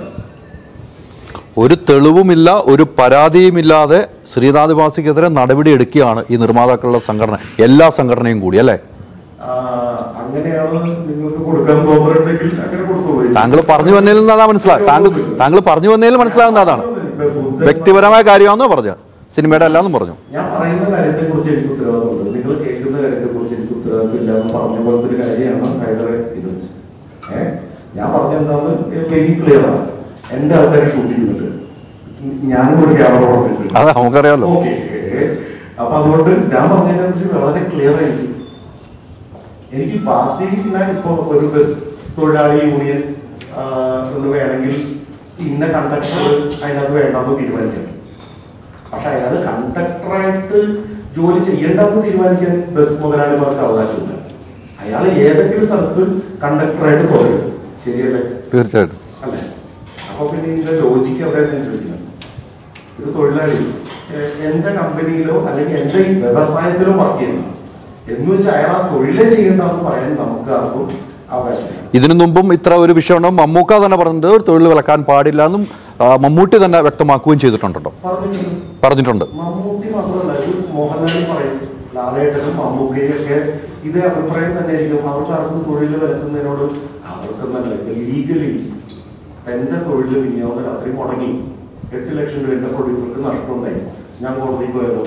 ഒരു തെളിവുമില്ല ഒരു പരാതിയുമില്ലാതെ ശ്രീനാഥ് ബാസിക്കെതിരെ നടപടി എടുക്കുകയാണ് ഈ നിർമ്മാതാക്കളുടെ സംഘടന എല്ലാ സംഘടനയും കൂടി അല്ലേ ആ, അങ്ങനെയാണ് നിങ്ങൾക്ക് കൊടുക്കാൻ തോന്നുന്നുണ്ടെങ്കിൽ അങ്ങനെ കൊടുത്തോളൂ താങ്കൾ പറഞ്ഞു വന്നതിൽ നിന്ന് അതാ മനസ്സിലാകും താങ്കൾ താങ്കൾ പറഞ്ഞു വന്നതിൽ മനസ്സിലാകുന്ന അതാണ് ഇപ്പൊ ബുദ്ധൻ- വ്യക്തിപരമായ കാര്യമാണെന്നോ പറഞ്ഞു സിനിമയുടെ അല്ലാന്നും പറഞ്ഞു ഞാൻ പറയുന്ന കാര്യത്തെ കുറിച്ച് എനിക്ക് ഉത്തരവാദിത്തമുണ്ട് നിങ്ങൾ കേൾക്കുന്ന കാര്യത്തെ കുറിച്ച് എനിക്ക് ഉത്തരവാദിത്തം ഇല്ല എന്ന് പറഞ്ഞ പോലത്തെ ഒരു കാര്യമാണ് ഹൈദറെ ഇത് ഏ ഞാൻ പറഞ്ഞ എന്താന്ന് വെരി ക്ലിയർ ആണ് എന്റെ ആൾക്കാർ ഷൂട്ട് ചെയ്യുന്നുണ്ട് ഞാനും ഒരു ക്യാമറ കൊടുത്തിട്ടുണ്ട് അത് നമുക്കറിയാമല്ലോ ഓക്കെ അപ്പൊ അതുകൊണ്ട് ഞാൻ പറഞ്ഞതിനെ കുറിച്ച് വളരെ ക്ലിയർ ആയിട്ട് എനിക്ക് ബാസിനെ ഇപ്പൊ ഒരു ബസ് തൊഴിലാളി യൂണിയൻ ആ, ഒന്ന് വേണമെങ്കിൽ ഇന്ന കണ്ടക്ടർ അതിനകത്ത് വേണ്ടെന്ന് തീരുമാനിക്കാം പക്ഷെ അയാൾ കണ്ടക്ടറായിട്ട് ജോലി ചെയ്യേണ്ടെന്ന് തീരുമാനിക്കാൻ ബസ് മുതലാളിമാർക്ക് അവകാശമില്ല അയാൾ ഏതെങ്കിലും സ്ഥലത്ത് കണ്ടക്ടറായിട്ട് തുടരും ശരിയല്ലേ തീർച്ചയായിട്ടും അല്ലേ അപ്പൊ പിന്നെ ഇതിന്റെ ലോജിക്ക് എവിടെയാണ് ഞാൻ ചോദിക്കുന്നത് ഒരു തൊഴിലാളി എ- എന്റെ കമ്പനിയിലോ അല്ലെങ്കിൽ എന്റെ ഈ വ്യവസായത്തിലോ വർക്ക് ചെയ്യണ്ട എന്ന് വെച്ചാൽ അയാൾ ആ തൊഴിലേ ചെയ്യണ്ടെന്ന് പറയാൻ നമുക്ക് ആർക്കും അവകാശമില്ല ഇതിനു മുമ്പും ഇത്ര ഒരു വിഷയമുണ്ടോ മമ്മൂക്ക തന്നെ പറഞ്ഞിട്ടുണ്ട് ഒരു തൊഴിൽ വിലക്കാൻ പാടില്ല എന്നും ആ, മമ്മൂട്ടി തന്നെ വ്യക്തമാക്കുകയും ചെയ്തിട്ടുണ്ടോ പറഞ്ഞിട്ടുണ്ട് പറഞ്ഞിട്ടുണ്ട് മമ്മൂട്ടി മാത്രമല്ല ഇത് മോഹൻലാലും പറയും ലാലേട്ടനും മമ്മൂക്കയും ഒക്കെ ഇതേ അഭിപ്രായം തന്നെ ആയിരിക്കും അവർക്ക് ആർക്കും തൊഴിൽ വിലക്കുന്നതിനോട് അവർക്കെന്നല്ല ലീഗലി എന്റെ തൊഴിൽ വിനിയോഗം രാത്രി മുടങ്ങി എട്ട് ലക്ഷം രൂപ എന്റെ പ്രൊഡ്യൂസർക്ക് നഷ്ടമുണ്ടായി ഞാൻ കോടതിയിൽ പോയതോ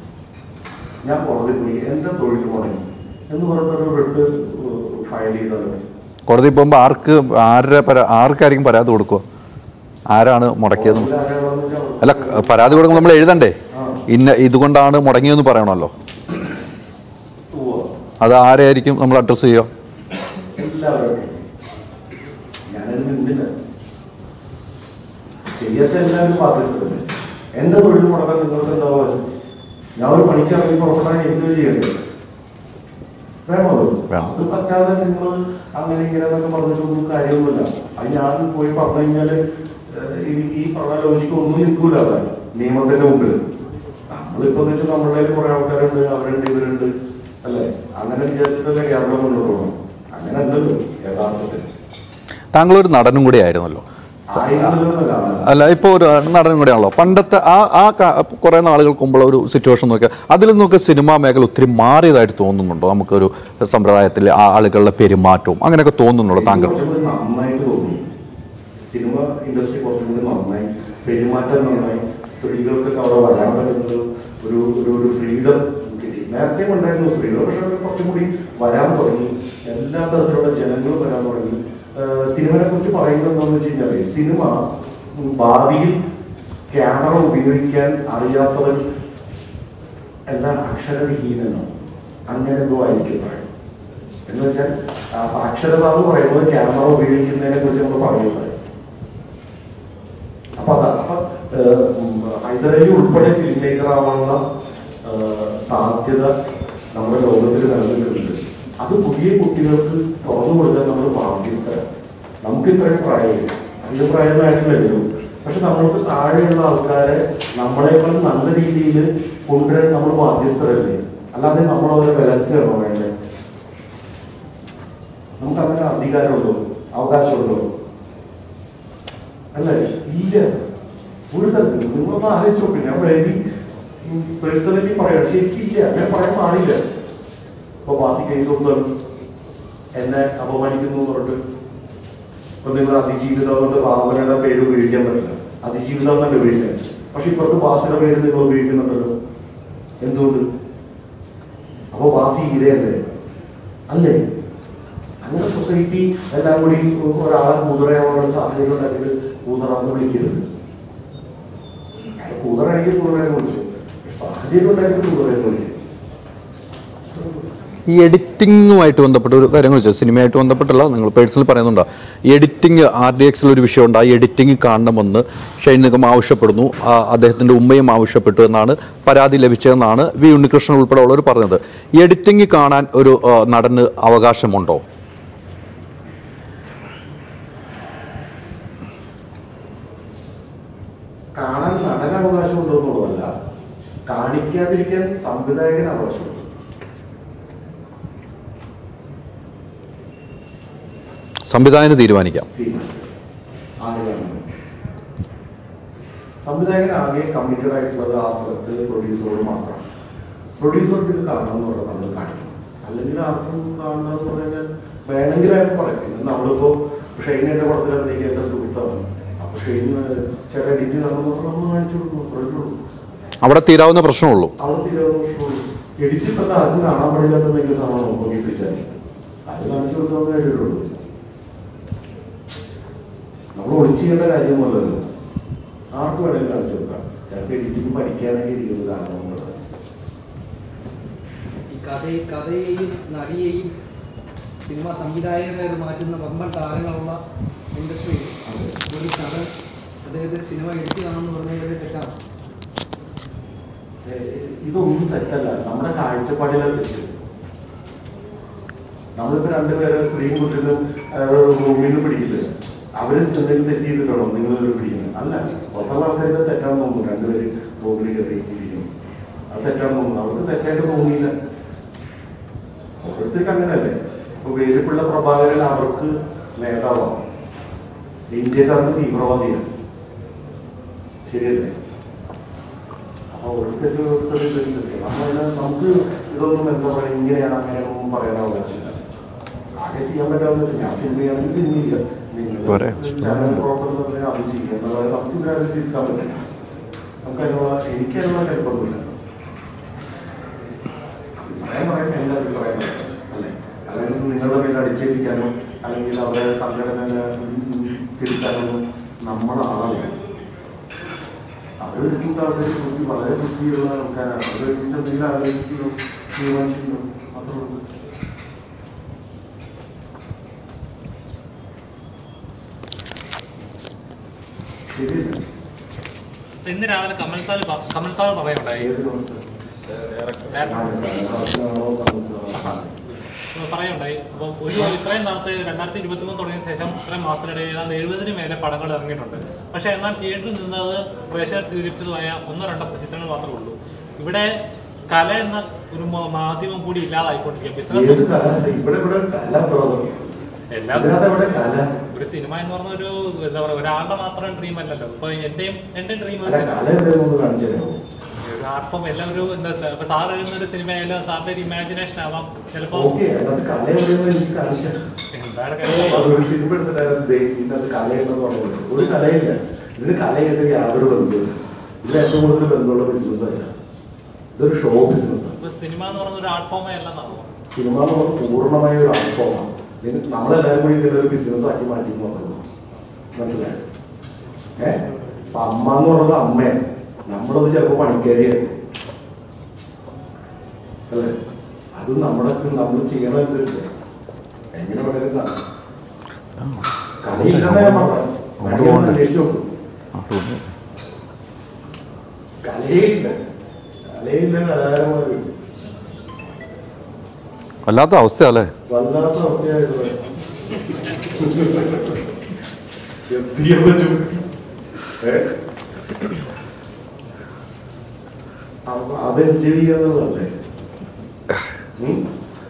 ഞാൻ കോടതി പോയി എന്റെ തൊഴിൽ മുടങ്ങി എന്ന് പറഞ്ഞിട്ടൊരു റിട്ട് ഫയൽ ചെയ്താലോ കോടതി പോകുമ്പോൾ ആർക്ക് ആരുടെ പരാ ആർക്കായിരിക്കും പരാതി കൊടുക്കുക ആരാണ് മുടക്കിയത് കോടതിയിൽ ആരാണെന്ന് വെച്ചാൽ അവർക്ക് അല്ല ക- പരാതി കൊടുക്കുമ്പോൾ നമ്മൾ എഴുതണ്ടേ ആ. ഇന്ന ഇതുകൊണ്ടാണ് മുടങ്ങിയെന്ന് പറയണമല്ലോ ഉവ്വ. അത് ആരായിരിക്കും നമ്മൾ അഡ്രസ്സ് ചെയ്യുക എല്ലാവരും ചെയ്യാച്ച എല്ലാവരും ബാധ്യസ്ഥരല്ലേ എന്റെ തൊഴിൽ മുടക്കാൻ നിങ്ങൾക്ക് എന്താ അവകാശം ഞാൻ ഒരു പണിക്ക് ഇറങ്ങി പുറപ്പെട്ടാൽ എനിക്ക് ചെയ്യണ്ടേ വേണമല്ലോ വേണം. അത് പറ്റാതെ നിങ്ങൾ അങ്ങനെ ഇങ്ങനെ എന്നൊക്കെ പറഞ്ഞിട്ടൊന്നും കാര്യമൊന്നുമില്ല അത് ഞാൻ പോയി പറഞ്ഞു കഴിഞ്ഞാല് ഏഹ്, ഈ ഈ പറഞ്ഞ ലോജിക്ക് ഒന്നും നിൽക്കൂല അവിടെ നിയമത്തിന്റെ മുമ്പിൽ നമ്മളിപ്പോ എന്ന് വെച്ചാൽ നമ്മളുടെ കയ്യിൽ കുറെ ആൾക്കാരുണ്ട് അവരുണ്ട് ഇവരുണ്ട് അല്ലേ അങ്ങനെ വിചാരിച്ചിട്ടല്ലേ കേരളം മുന്നോട്ട് പോകണം അങ്ങനെ അല്ലല്ലോ യഥാർത്ഥത്തിൽ താങ്കൾ ഒരു നടനും കൂടി ആയിരുന്നല്ലോ ആയിരുന്നല്ലോ അല്ല ഇപ്പോൾ ഒരു നടനും കൂടിയാണല്ലോ പണ്ടത്തെ ആ ആ കുറെ നാളുകൾക്ക് മുമ്പുള്ള ഒരു സിറ്റുവേഷൻ നോക്കിയാൽ അതിൽ നിന്നൊക്കെ സിനിമാ മേഖല ഒത്തിരി മാറിയതായിട്ട് തോന്നുന്നുണ്ടോ നമുക്കൊരു സമ്പ്രദായത്തിൽ ആ ആളുകളുടെ പെരുമാറ്റവും അങ്ങനെയൊക്കെ തോന്നുന്നുണ്ടോ താങ്കൾ കുറച്ചും കൂടി നന്നായിട്ട് തോന്നി സിനിമ ഇൻഡസ്ട്രി കുറച്ചും കൂടി നന്നായി പെരുമാറ്റം നന്നായി സ്ത്രീകൾക്കൊക്കെ അവിടെ വരാൻ പറ്റുന്നത് ഒരു ഒരു ഒരു ഫ്രീഡം കിട്ടി നേരത്തെ ഉണ്ടായിരുന്നു സ്ത്രീകൾ പക്ഷെ അവർ കുറച്ചും കൂടി വരാൻ തുടങ്ങി എല്ലാ തരത്തിലുള്ള ജനങ്ങളും വരാൻ തുടങ്ങി സിനിമയെ കുറിച്ച് പറയുന്നത് എന്താണെന്ന് വെച്ച് കഴിഞ്ഞാൽ സിനിമ ഉം, ഭാവിയിൽ ക്യാമറ ഉപയോഗിക്കാൻ അറിയാത്തവൻ എന്താ അക്ഷരവിഹീനനോ അങ്ങനെ എന്തോ ആയിരിക്കും പറയുന്നത് എന്ന് വെച്ചാൽ ആ സാക്ഷരത എന്ന് പറയുന്നത് ക്യാമറ ഉപയോഗിക്കുന്നതിനെ കുറിച്ച് നമ്മൾ പറയുന്നത് അപ്പൊ അതാ അപ്പൊ ഏഹ്, ഉം, ഹൈദരലി ഉൾപ്പെടെ ഫിലിം മേക്കർ ആവാനുള്ള ഏഹ്, സാധ്യത നമ്മുടെ ലോകത്തിൽ നിലനിൽക്കുന്നുണ്ട് അത് പുതിയ കുട്ടികൾക്ക് തുറന്നു കൊടുക്കാൻ നമ്മൾ ബാധ്യസ്ഥരാണ് നമുക്ക് ഇത്രയും പ്രായമില്ല അധിക പ്രായമൊന്നും ആയിട്ടില്ലല്ലോ പക്ഷെ നമ്മൾക്ക് താഴെയുള്ള ആൾക്കാരെ നമ്മളെക്കാൾ നല്ല രീതിയിൽ കൊണ്ടുവരാൻ നമ്മൾ ബാധ്യസ്ഥരല്ലേ അല്ലാതെ നമ്മൾ അവരെ വിലക്കുകയാണോ വേണ്ടേ നമുക്ക് അങ്ങനെ അധികാരമുണ്ടോ അവകാശമുണ്ടോ അല്ലേ ഇല്ല ഒരു തരത്തിലും നിങ്ങളൊന്ന് ആലോചിച്ച് നോക്ക് ഞാൻ എഴുതി പേഴ്സണലി പറയാം ശരിക്കില്ല ഞാൻ പറയാൻ പാടില്ല ഇപ്പൊ ബാസി കേസ് കൊടുത്തു എന്നെ അപമാനിക്കുന്നു എന്ന് പറഞ്ഞിട്ട് ഇപ്പൊ നിങ്ങൾ അതിജീവിതം കൊണ്ട് ഭാവനയുടെ പേര് ഉപയോഗിക്കാൻ പറ്റില്ല അതിജീവിതം എന്നല്ല ഉപയോഗിക്കാൻ പക്ഷെ ഇപ്പുറത്ത് ബാസിയുടെ പേര് നിങ്ങൾ ഉപയോഗിക്കുന്നുണ്ടല്ലോ എന്തുകൊണ്ട് അപ്പൊ ബാസി ഇരയല്ലേ അല്ലേ അങ്ങനെ സൊസൈറ്റി എല്ലാം കൂടി ഒരാളെ കൂതറയാവാനുള്ള സാഹചര്യം ഉണ്ടാക്കിയിട്ട് കൂതറാന്ന് വിളിക്കരുത് അയാൾ കൂതറാണെങ്കിൽ കൂതറയെന്ന് വിളിച്ചു സാഹചര്യം ഉണ്ടായിട്ട് കൂതറയെന്ന് വിളിക്കും ഈ എഡിറ്റിങ്ങുമായിട്ട് ബന്ധപ്പെട്ട ഒരു കാര്യം ചോദിച്ചാൽ സിനിമയായിട്ട് ബന്ധപ്പെട്ടല്ല നിങ്ങൾ പേഴ്സണൽ പറയുന്നുണ്ടോ ഈ എഡിറ്റിംഗ് ആർ ഡി എക്സിൽ ഒരു വിഷയമുണ്ട് ആ എഡിറ്റിംഗ് കാണണമെന്ന് ഷൈൻ നിഗം ആവശ്യപ്പെടുന്നു ആ, അദ്ദേഹത്തിന്റെ ഉമ്മയും ആവശ്യപ്പെട്ടു എന്നാണ് പരാതി ലഭിച്ചതെന്നാണ് വി ഉണ്ണികൃഷ്ണൻ ഉൾപ്പെടെ ഉള്ളവർ പറഞ്ഞത് ഈ എഡിറ്റിംഗ് കാണാൻ ഒരു ആ, നടന് അവകാശമുണ്ടോ കാണാൻ നടൻ അവകാശമുണ്ടോ എന്നുള്ളതല്ല കാണിക്കാതിരിക്കാൻ സംവിധായകന് അവകാശമുണ്ട് സംവിധായകന് തീരുമാനിക്കാം തീരുമാനം ആര് കാണണം സംവിധായകൻ ആകെ കമ്മിറ്റഡ് ആയിട്ടുള്ളത് ആ സ്ഥലത്ത് പ്രൊഡ്യൂസറോട് മാത്രമാണ് പ്രൊഡ്യൂസർക്ക് ഇത് കാണണം എന്ന് പറഞ്ഞാൽ നമ്മൾ കാണിക്കണം അല്ലെങ്കിൽ ആർക്കും കാണണം എന്ന് പറഞ്ഞാൽ വേണമെങ്കിൽ അയാൾക്ക് പറയും പിന്നെ നമ്മളിപ്പോ ഷെയ്ൻ എന്റെ പടത്തിൽ അഭിനയിക്കാൻ എന്റെ സുഹൃത്താണ് അപ്പൊ ഷെയ്ൻ ചേട്ടാ എഡിറ്റ് കാണണം എന്ന് പറഞ്ഞാൽ നമ്മൾ കാണിച്ചു കൊടുക്കും അത്രയേ ഉള്ളൂ അവിടെ തീരാവുന്ന പ്രശ്നമുള്ളൂ അവിടെ തീരാവുന്ന പ്രശ്നമുള്ളൂ എഡിറ്റ് ഇപ്പം ആർക്കും കാണാൻ പാടില്ലാത്ത എന്തെങ്കിലും സാധനം നോക്കി പിടിച്ചാൽ അത് കാണിച്ചു കൊടുക്കാൻ കാര്യമുള്ളൂ നമ്മൾ ഒളിച്ചു ചെയ്യേണ്ട കാര്യമൊന്നുമല്ലല്ലോ ആർക്ക് വേണമെങ്കിലും കാണിച്ചു കൊടുക്കാം ചിലപ്പോൾ എഡിറ്റിംഗ് പഠിക്കാനൊക്കെ ഇരിക്കുന്നത് കാണണമെന്നുള്ളത് ഈ കഥയെ കഥയെയും നടിയെയും സിനിമ സംവിധായകരെ മാറ്റുന്ന വമ്പൻ താരങ്ങളുള്ള ഇൻഡസ്ട്രിയിൽ ഒരു നടൻ അദ്ദേഹത്തിന് സിനിമ എഡിറ്റ് കാണുമെന്ന് പറഞ്ഞാൽ തെറ്റാണ് ഏഹ് ഇതൊന്നും തെറ്റല്ല നമ്മുടെ കാഴ്ചപ്പാടിലെ തെറ്റ് നമ്മളിപ്പോ രണ്ടുപേരെ സ്ത്രീയും പുരുഷനും റൂമിൽ നിന്ന് പിടിക്കില്ല അവര് എന്തെങ്കിലും തെറ്റ് ചെയ്തിട്ടാണോ നിങ്ങൾ പിടിക്കുന്നത് അല്ല പുറത്തുള്ള ആൾക്കാർക്ക് തെറ്റാണെന്ന് തോന്നുന്നു രണ്ടുപേര് റൂമിൽ കയറി ഇരിക്കും അത് തെറ്റാണെന്ന് തോന്നുന്നു അവർക്ക് തെറ്റായിട്ട് തോന്നിയില്ല ഓരോരുത്തർക്ക് അങ്ങനെയല്ലേ ഇപ്പൊ വേലുപ്പിള്ള പ്രഭാകരൻ അവർക്ക് നേതാവാണ് ഇന്ത്യക്കാർക്ക് തീവ്രവാദിയാണ് ശരിയല്ലേ അപ്പൊ ഓരോരുത്തർക്ക് ഓരോരുത്തർ ഇതനുസരിച്ച് നമ്മളതിന് നമുക്ക് ഇതൊന്നും എന്താ പറയുക ഇങ്ങനെയാണ് അങ്ങനെയാണെന്നൊന്നും പറയാൻ അവകാശമില്ല ആകെ ചെയ്യാൻ പറ്റാവുന്ന ഞാൻ സിനിമയാണെങ്കിൽ സിനിമ ചെയ്യാം പോരെ. നിങ്ങൾ ചാനൽ പ്രവർത്തനം എന്ന് പറഞ്ഞാൽ അത് ചെയ്യാം എന്നുള്ളത് നമുക്ക് ഇതിനകത്ത് തിരുത്താൻ പറ്റില്ല നമുക്ക് അതിനുള്ള എനിക്ക് അതിനുള്ള കരുപ്പൊന്നുമില്ല അഭിപ്രായം പറയാൻ എല്ലാ അഭിപ്രായം അല്ലേ അല്ലെങ്കിൽ നിങ്ങളുടെ മേൽ അടിച്ചേൽപ്പിക്കാനോ അല്ലെങ്കിൽ അവരെ സംഘടന തിരുത്താനോ നമ്മുടെ ആളല്ല അവരൊരുമിച്ച് അവരുടെ ബുദ്ധി വളരെ ബുദ്ധിയുള്ള ആൾക്കാരാണ് അവരൊരുമിച്ച് എന്തെങ്കിലും ആലോചിക്കുന്നു തീരുമാനിക്കുന്നു അത്രേ ഉള്ളൂ ശരിയല്ല ഇന്ന് രാവിലെ കമൽ സാർ പ- കമൽ സാർ പറയുണ്ടായി ഏത് മനസ്സിലാവും പറയുണ്ടായി അപ്പം ഒരു ഇത്രയും നാളത്തെ രണ്ടായിരത്തി ഇരുപത്തി മൂന്ന് തുടങ്ങിയ ശേഷം ഇത്രയും മാസത്തിനിടയിൽ ഏതാണ്ട് എഴുപതിന് മേലെ പടങ്ങൾ ഇറങ്ങിയിട്ടുണ്ട് പക്ഷേ എന്നാൽ തിയേറ്ററിൽ നിന്നത് പ്രേക്ഷകർ സ്വീകരിച്ചതുമായ ഒന്നോ രണ്ടോ ചിത്രങ്ങൾ മാത്രമേ ഉള്ളൂ ഇവിടെ കല എന്ന ഒരു മ- മാധ്യമം കൂടി ഇല്ലാതായിക്കൊണ്ടിരിക്കുക ഏത് ബിസിനസ് കല ഇവിടെ ഇവിടെ കല ബ്രദർ എല്ലാം ഇതിനകത്ത് എവിടെ കല ഒരു സിനിമ എന്ന് പറഞ്ഞ ഒരു എന്താ പറയുക ഒരാളുടെ മാത്രം ഡ്രീം അല്ലല്ലോ ഇപ്പൊ എന്റെയും എന്റെ ഡ്രീം അല്ല കല എവിടെയെന്നൊന്ന് കാണിച്ചു തരാമോ ഒരു ആർട്ട് ഫോം എല്ലാം ഒരു എന്താ സാ- ഇപ്പൊ സാർ എഴുതുന്ന ഒരു സിനിമ ആയാലും സാറിന്റെ ഒരു ഇമാജിനേഷൻ ആവാം ചിലപ്പോ ഓക്കെ അതിനകത്ത് കല എവിടെയെന്ന് എനിക്ക് കാണിച്ചു തരാം. എന്താണ് കാര്യം? അതൊരു സിനിമ എടുത്തിട്ടായിരുന്നു ദേ ഇതിനകത്ത് കലയുണ്ടെന്ന് പറഞ്ഞത് ഒരു കലയില്ല ഇതിന് കലയായിട്ട് യാതൊരു ബന്ധമില്ല ഇതിന് ഏറ്റവും കൂടുതൽ ബന്ധമുള്ള ബിസിനസ് അല്ല ഇതൊരു ഷോ ബിസിനസ്സാണ് ഇപ്പൊ സിനിമ എന്ന് പറയുന്ന ഒരു ആർട്ട് ഫോമേ അല്ലെന്നാണോ സിനിമ എന്ന് പറഞ്ഞാൽ പൂർണ്ണമായ ഒരു അനുഭവമാണ് ഇതിന് നമ്മളെല്ലാവരും കൂടി ഇതിനെ ഒരു ബിസിനസ് ആക്കി മാറ്റി എന്ന് മാത്രമേ ഉള്ളൂ മനസ്സിലായോ ഏ അപ്പൊ അമ്മ എന്ന് പറയുന്നത് അമ്മയാണ് നമ്മളത് ചിലപ്പോ പണിക്കാരിയായിരിക്കും അല്ലേ അത് നമ്മുടെ നമ്മൾ ചെയ്യണമനുസരിച്ച് എങ്ങനെ വേണേലും കാണാം കലയില്ലെന്ന് ഞാൻ പറഞ്ഞു കലയൊന്ന് അന്വേഷിച്ചു നോക്കും കലയേ ഇല്ല കലയില്ല കലാകാരന്മാരും വല്ലാത്ത അവസ്ഥയല്ലേ വല്ലാത്ത അവസ്ഥയായിരുന്നു എത്തിയ പറ്റും ഏ? അപ്പൊ അത് എൻജോയ് ചെയ്യാന്നുള്ളതല്ലേ ഉം?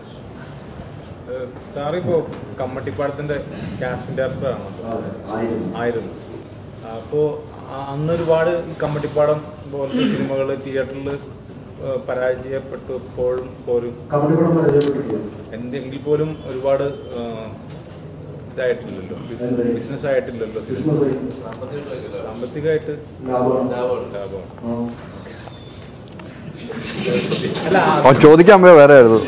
സാറിപ്പോ കമ്മട്ടിപ്പാടത്തിന്റെ കാസ്റ്റിംഗ് ഡയറക്ടർ ആണ് അതെ ആയിരുന്നു ആയിരുന്നു അപ്പോ അ- അന്ന് ഒരുപാട് ഈ കമ്മട്ടിപ്പാടം പോലത്തെ സിനിമകൾ തിയേറ്ററിൽ പരാജയപ്പെട്ടപ്പോഴും പോലും കമ്പനി പടം പരിചയപ്പെട്ടിട്ടില്ല എന്തെങ്കിൽ പോലും ഒരുപാട് ആ, ഇതായിട്ടില്ലല്ലോ എന്ത്? ബിസിനസ് ആയിട്ടില്ലല്ലോ ബിസിനസ് ആയി. സാമ്പത്തികമായിട്ട് ലാഭമാണ് ലാഭമാണ് ആ. അല്ല ആ- അവൻ ചോദിക്കാൻ പോയ വേറെ ആയിരുന്നു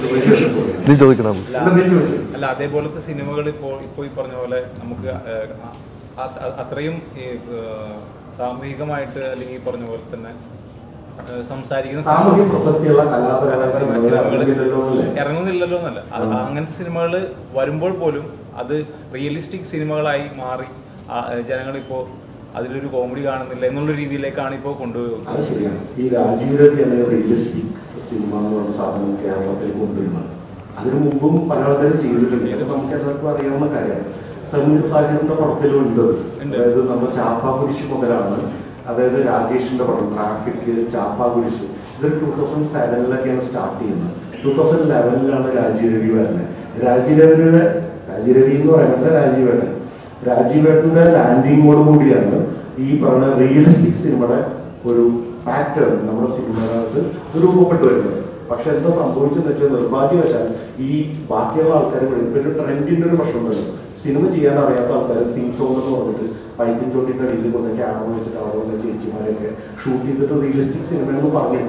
നീ ചോദിക്കണം അല്ല, എന്താ നീ ചോദിച്ചത്? അല്ല അതേപോലത്തെ സിനിമകൾ ഇപ്പോൾ ഇപ്പോൾ ഈ പറഞ്ഞ പോലെ നമുക്ക് ഏഹ്, അ- അ- അത്രയും ഈ, ഏഹ്, സാമൂഹികമായിട്ട് അല്ലെങ്കിൽ ഈ പറഞ്ഞ പോലെ തന്നെ ഏഹ്, സംസാരിക്കുന്ന സാമൂഹ്യ പ്രസക്തിയുള്ള കലാപരമായ സിനിമകൾ സിനിമകള് ഇറങ്ങുന്നില്ലല്ലോ അല്ലേ ഇറങ്ങുന്നില്ലല്ലോ എന്നല്ല അത് ആ. അങ്ങനത്തെ സിനിമകൾ വരുമ്പോൾ പോലും അത് റിയലിസ്റ്റിക് സിനിമകളായി മാറി ജനങ്ങളിപ്പോ അതിലൊരു കോമഡി കാണുന്നില്ല എന്നുള്ള രീതിയിലേക്കാണ് ഇപ്പോൾ കൊണ്ടുപോകുന്നത് അത് ശരിയാണ് ഈ രാജീവ് രവിയാണ് റിയലിസ്റ്റിക് സിനിമ എന്ന് പറഞ്ഞ സാധനം കേരളത്തിൽ കൊണ്ടുവരുന്നത് അതിനു മുമ്പും പല ആൾക്കാരും ചെയ്തിട്ടുണ്ട് ഇത് നമുക്ക് എല്ലാവർക്കും അറിയാവുന്ന കാര്യമാണ് സമീർ താഹിറിന്റെ പടത്തിലും ഉണ്ട് അത്. ഉണ്ട്. അതായത് നമ്മുടെ ചാപ്പാകുരിശ് മുതലാണ് അതായത് രാജേഷിന്റെ പടം ട്രാഫിക് ചാപ്പാകുരിശ് ഇത് ടൂ തൗസൻഡ് സെവനിലൊക്കെയാണ് സ്റ്റാർട്ട് ചെയ്യുന്നത് ടൂ തൗസൻഡ് ലെവനിലാണ് രാജീവ് രവി വരുന്നത് രാജീവ് രവിയുടെ രാജീവ് രവി എന്ന് പറയുന്നത് രാജീവേട്ടൻ രാജീവേട്ടന്റെ ലാൻഡിങ്ങോട് കൂടിയാണ് ഈ പറഞ്ഞ റിയലിസ്റ്റിക് സിനിമയുടെ ഒരു പാറ്റേൺ നമ്മുടെ സിനിമകൾക്ക് രൂപപ്പെട്ടു വരുന്നത് പക്ഷെ എന്താ സംഭവിച്ചെന്ന് വെച്ചാൽ നിർഭാഗ്യവശാൽ ഈ ബാക്കിയുള്ള ആൾക്കാർ ഇവിടെ ഇപ്പൊ ഒരു ട്രെൻഡിന്റെ ഒരു പ്രശ്നമുണ്ടല്ലോ സിനിമ ചെയ്യാൻ അറിയാത്ത ആൾക്കാർ സിംഗ് സോങ് എന്ന് പറഞ്ഞിട്ട് പൈപ്പിൻ ചോട്ടിന്റെ അടിയിൽ കൊണ്ട് ക്യാമറ വെച്ചിട്ട് അവിടെ വന്ന ചേച്ചിമാരെയൊക്കെ ഷൂട്ട് ചെയ്തിട്ട് റിയലിസ്റ്റിക് സിനിമയാണെന്ന് പറഞ്ഞു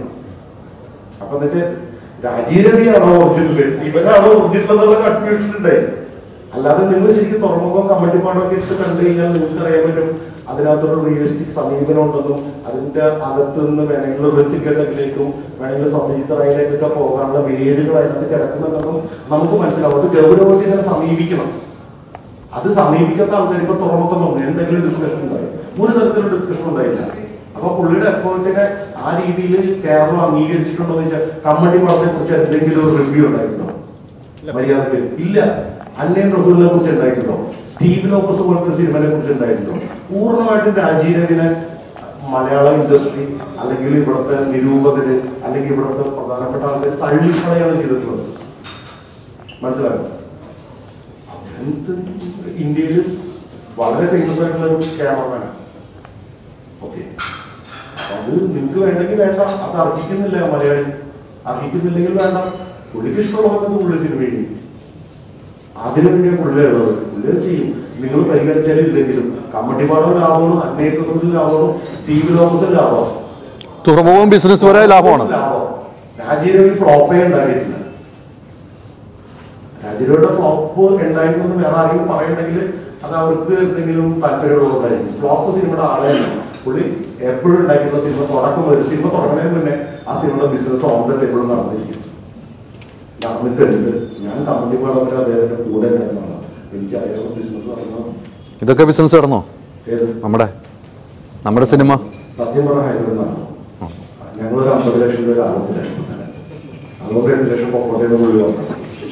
അപ്പൊ എന്താ വെച്ചാൽ രാജീവ് രവിയാണോ ഒറിജിനൽ ഇവരാണോ ഒറിജിനൽ എന്നുള്ള കൺഫ്യൂഷൻ ഉണ്ടായി അല്ലാതെ നിങ്ങൾ ശരിക്കും തുറമുഖം കമ്മട്ടിപ്പാടൊക്കെ ഇട്ട് കണ്ടു കഴിഞ്ഞാൽ നിങ്ങൾക്ക് അറിയാൻ പറ്റും അതിനകത്തൊരു റിയലിസ്റ്റിക് സമീപനം ഉണ്ടെന്നും അതിന്റെ അകത്ത് നിന്ന് വേണമെങ്കിൽ ഋത്തിക്കട്ടക്കിലേക്കും വേണമെങ്കിൽ സത്യജിത് റായിലേക്കൊക്കെ പോകാനുള്ള വേരുകൾ അതിനകത്ത് കിടക്കുന്നുണ്ടെന്നും നമുക്ക് മനസ്സിലാവും അത് ഗൗരവമായിട്ട് ഇങ്ങനെ സമീപിക്കണം അത് സമീപിക്കാത്ത ആൾക്കാർ ഇപ്പൊ തുറമുഖം തോന്നി എന്തെങ്കിലും ഡിസ്കഷൻ ഉണ്ടായി ഒരു തരത്തിലുള്ള ഡിസ്കഷൻ ഉണ്ടായില്ല അപ്പൊ പുള്ളിയുടെ എഫേർട്ടിനെ ആ രീതിയിൽ കേരളം അംഗീകരിച്ചിട്ടുണ്ടോ എന്ന് വെച്ചാൽ കമ്മട്ടി പടത്തെ കുറിച്ച് എന്തെങ്കിലും ഒരു റിവ്യൂ ഉണ്ടായിട്ടുണ്ടോ മര്യാദക്ക് ഇല്ല അന്നയൻ റസൂലിനെ കുറിച്ച് ഉണ്ടായിട്ടുണ്ടോ സ്റ്റീവ് ലോപ്പസ് പോലത്തെ സിനിമനെ കുറിച്ച് ഉണ്ടായിട്ടുണ്ടോ പൂർണ്ണമായിട്ടും രാജീവ് രവിനെ മലയാള ഇൻഡസ്ട്രി അല്ലെങ്കിൽ ഇവിടുത്തെ നിരൂപകര് അല്ലെങ്കിൽ ഇവിടുത്തെ പ്രധാനപ്പെട്ട ആൾക്കാർ തള്ളിക്കളയാണ് ചെയ്തിട്ടുള്ളത് മനസ്സിലായോ അദ്ദേഹം ഇന്ത്യയിൽ വളരെ ഫേമസ് ആയിട്ടുള്ള ഒരു ക്യാമറമാനാണ് ഓക്കെ അത് നിങ്ങൾക്ക് വേണ്ടെങ്കിൽ വേണ്ട അത് അർഹിക്കുന്നില്ല മലയാളി അർഹിക്കുന്നില്ലെങ്കിൽ വേണ്ട പുള്ളിക്ക് ഇഷ്ടമുള്ള സമയത്ത് പുള്ളി സിനിമ ചെയ്യും അതിനു വേണ്ടിയാണ് പുള്ളി ഉള്ളത് പുള്ളി അത് ചെയ്യും നിങ്ങൾ പരിഗണിച്ചാലും ഇല്ലെങ്കിലും കമ്മട്ടിപ്പാടം ലാഭമാണ് അന്നൈൻ റസൂലിന് ലാഭമാണ് സ്റ്റീവ് ലോമസിന് ലാഭമാണ് തുറമുഖം ബിസിനസ് വരെ ലാഭമാണ് ലാഭം രാജീവ് രവി ഫ്ലോപ്പേ ഉണ്ടാക്കിയിട്ടില്ല രാജീവയുടെ ഫ്ലോപ്പ് ഉണ്ടായിരുന്നെന്ന് വേറെ ആരെങ്കിലും പറയണ്ടെങ്കിൽ അത് അവർക്ക് എന്തെങ്കിലും താല്പര്യമുള്ളതായിരിക്കും ഫ്ലോപ്പ് സിനിമയുടെ ആളെയല്ല പുള്ളി എപ്പോഴും ഉണ്ടാക്കിയിട്ടുള്ള സിനിമ തുടക്കം മുതൽ സിനിമ തുടങ്ങുന്നതിന് മുന്നേ ആ സിനിമയുടെ ബിസിനസ് ഓൺ ദ ടേബിൾ നടന്നിരിക്കും നടന്നിട്ടുണ്ട് ഞാൻ കമ്പനി പാടാൻ വരെ അദ്ദേഹത്തിന്റെ കൂടെ ഉണ്ടായിരുന്നതാണ് എനിക്കറിയാവുന്ന ബിസിനസ് നടന്നു ഇതൊക്കെ ബിസിനസ് നടന്നോ ഏത് നമ്മുടെ നമ്മുടെ സിനിമ സത്യം പറഞ്ഞ ഹൈദരാബാദ് നടന്നു ഞങ്ങളൊരു അമ്പത് ലക്ഷം രൂപ ലാഭത്തിലായിരുന്നു തന്നെ അതുകൊണ്ട് രണ്ട് ലക്ഷം പൊക്കോട്ടയിൽ നിന്ന് ഒഴിവാക്കണം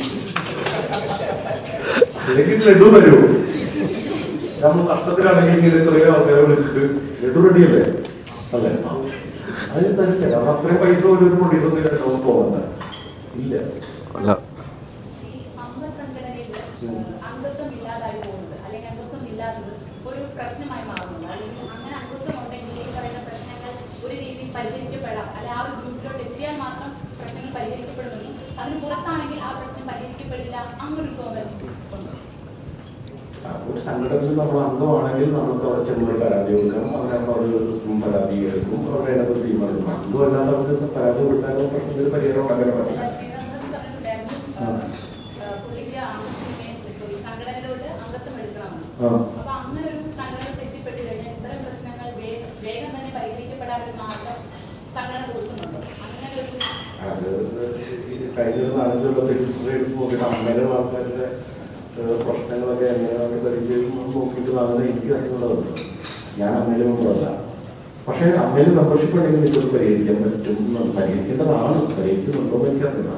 അല്ലെങ്കിൽ ലഡു തരുമോ നമ്മൾ നഷ്ടത്തിലാണെങ്കിൽ ഇങ്ങനെ ഇത്രയും ആൾക്കാരെ വിളിച്ചിട്ട് ലഡു റെഡിയല്ലേ അല്ലേ അത് തരില്ല കാരണം അത്രയും പൈസ പോലും ഒരു പ്രൊഡ്യൂസർ നമുക്ക് തോന്നണ്ട ഇല്ല അല്ല ഈ അംഗസംഘടനയിൽ അംഗത്വം ഇല്ലാതായി പോകുന്നത് അല്ലെങ്കിൽ അംഗത്വം ഇല്ലാത്തത് ഒരു പ്രശ്നമായി മാറുന്നത് അല്ലെങ്കിൽ അങ്ങനെ അംഗത്വം ഉണ്ടെങ്കിൽ ഈ പറയുന്ന പ്രശ്നങ്ങൾ ഒരു രീതിയിൽ പരിഹരിക്കപ്പെടാം അല്ലെ ആ ഒരു ഗ്രൂപ്പിലോട്ട് എത്തിയാൽ മാത്രം പ്രശ്നങ്ങൾ പരിഹരിക്കപ്പെടുമെന്നും അതിന് പുറത്താണെങ്കിൽ ആ പ്രശ്നം പരിഹരിക്കപ്പെടില്ല അങ്ങനൊരു തോന്നൽ ഉണ്ട് ആ, ഒരു സംഘടനയിൽ നമ്മൾ അംഗമാണെങ്കിൽ നമുക്ക് അവിടെ ചെന്ന് ഒരു പരാതി കൊടുക്കാം അവരപ്പോൾ അത് പരാതി എടുക്കും അവർ അതിനകത്ത് തീരുമാനിക്കും അംഗമല്ലാത്തവർക്ക് സ- പരാതി കൊടുക്കാനോ പ്രശ്നത്തിന് പരിഹാരം ഉണ്ടാക്കാനോ പറ്റില്ല ആ. പുള്ളിക്ക് അംഗത്തിനെ sorry, സംഘടനയിലോട്ട് അംഗത്വം എടുക്കണമെന്ന് ആ. അപ്പൊ അങ്ങനെ ഒരു സംഘടനയിൽ എത്തിപ്പെട്ട് കഴിഞ്ഞാൽ ഇത്തരം പ്രശ്നങ്ങൾ വേ- വേഗം തന്നെ പരിഹരിക്കപ്പെടാൻ ഒരു മാർഗം സംഘടന കൊടുക്കുന്നുണ്ടോ അങ്ങനെ ഒരു അത് ഈ കഴിഞ്ഞ ഒരു നാലഞ്ച് കൊല്ലത്തെ ഹിസ്റ്ററി എടുത്ത് നോക്കിയിട്ട് അമ്മയുടെ ആൾക്കാരുടെ ഏഹ്, പ്രശ്നങ്ങളൊക്കെ എങ്ങനെയാണ് പരിചയം നോക്കിയിട്ടുള്ളതാണ് എനിക്ക് അറിയുന്നുള്ളത് ഞാൻ അമ്മയിൽ മെമ്പറല്ല പക്ഷേ അമ്മയിൽ മെമ്പർഷിപ്പ് ഉണ്ടെങ്കിൽ നിങ്ങൾക്ക് പരിഹരിക്കാൻ പറ്റും എന്ന് പരിഹരിക്കേണ്ടതാണ് പരിഹരിക്കുന്നുണ്ടോ എന്ന് എനിക്കറിയില്ല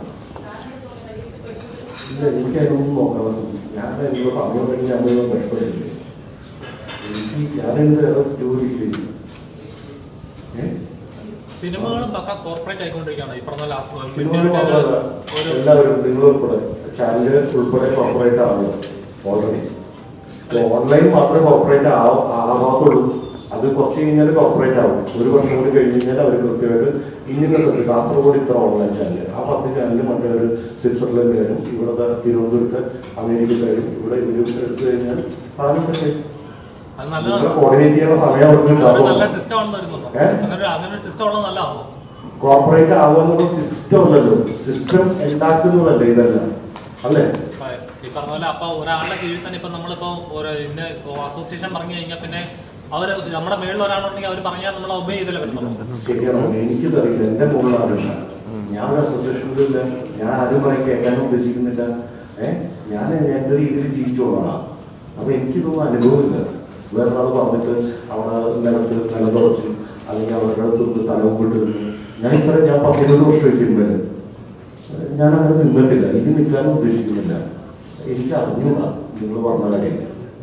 ഇല്ല എനിക്ക് അതിനൊന്നും നോക്കാനുള്ള സമയം ഞാൻ എന്നുള്ള സമയം ഉണ്ടെങ്കിൽ ഞാൻ പോയി മെമ്പർഷിപ്പ് എനിക്ക് ഞാൻ എൻ്റെ ജോലിയില്ല ഏഹ് സിനിമകളും പക്ക കോർപ്പറേറ്റ് ആയിക്കൊണ്ടിരിക്കുകയാണ് ഈ പറഞ്ഞ പോലെ ആ- സിനിമയിൽ മാത്രമല്ല എല്ലാവരും നിങ്ങൾ ഉൾപ്പെടെ ചാനല് ഉൾപ്പെടെ കോർപ്പറേറ്റ് ആവുക ഓൾറെഡി ഓൺലൈൻ മാത്രമേ കോർപ്പറേറ്റ് ആവാത്തുള്ളൂ അത് കുറച്ച് കഴിഞ്ഞാൽ കോർപ്പറേറ്റ് ആവും ഒരു വർഷം കൂടി കഴിഞ്ഞ് കഴിഞ്ഞാൽ അവർ കൃത്യമായിട്ട് ഇന്ന സ്ഥലത്ത് കാസർഗോഡ് ഇത്ര ഓൺലൈൻ ചാനൽ ആ പത്ത് ചാനൽ മറ്റേ ഒരു സ്വിറ്റ്സർലൻഡുകാരും ഇവിടെ തിരുവനന്തപുരത്ത് അമേരിക്കക്കാരും ഇവിടെ ഇവരും എടുത്തു കഴിഞ്ഞാൽ സാധനം സെറ്റ് അത് നല്ലതാണ് കോർഡിനേറ്റ് ചെയ്യാനുള്ള സമയം അവർക്ക് ഒരു നല്ല ഉണ്ടാവും സിസ്റ്റം ആണെന്ന് വരുന്നുണ്ടോ ഏ? അങ്ങനെ ഒരു- അങ്ങനെ ഒരു സിസ്റ്റം ഉള്ളത് നല്ലതാണോ കോർപ്പറേറ്റ് ആവുക എന്നുള്ള സിസ്റ്റം അല്ലല്ലോ സിസ്റ്റം ഉണ്ടാക്കുന്നതല്ലേ ഇതെല്ലാം അല്ലേ ഇപ്പൊ ഈ പറഞ്ഞ പോലെ അപ്പൊ ഒരാളുടെ കീഴിൽ തന്നെ ഇപ്പൊ നമ്മളിപ്പോ ഒരു ഇന്ന അസോസിയേഷൻ പറഞ്ഞു കഴിഞ്ഞാൽ പിന്നെ അവര് നമ്മുടെ മേളിൽ ഒരാളുണ്ടെങ്കിൽ അവർ പറഞ്ഞാൽ നമ്മൾ ഒബേ ചെയ്തല്ലേ പറ്റുള്ളൂ ശരിയാണോ എനിക്കിത് അറിയില്ല എന്റെ മുകളിൽ ആരുമില്ല ഞാൻ ഒരു അസോസിയേഷനിലും ഇല്ല ഞാൻ ആരും പറയാൻ കേൾക്കാനും ഉദ്ദേശിക്കുന്നില്ല ഏഹ് ഞാൻ എന്റെ രീതിയിൽ ജീവിച്ചോളാം അപ്പൊ എനിക്കിതൊന്നും അനുഭവമില്ല വേറൊരാൾ പറഞ്ഞിട്ട് അവിടെ നിലത്ത് നിലതുറച്ച് അല്ലെങ്കിൽ അവരുടെ അടുത്ത് തലമുമ്പിട്ട് നിന്ന് ഞാൻ ഇത്ര ഞാൻ പത്തിരുപത് വർഷമായി സിനിമയില് ഞാൻ അങ്ങനെ നിന്നിട്ടില്ല ഇനി നിൽക്കാനും ഉദ്ദേശിക്കുന്നില്ല എനിക്ക് അറിഞ്ഞൂടാ നിങ്ങൾ പറഞ്ഞ കാര്യം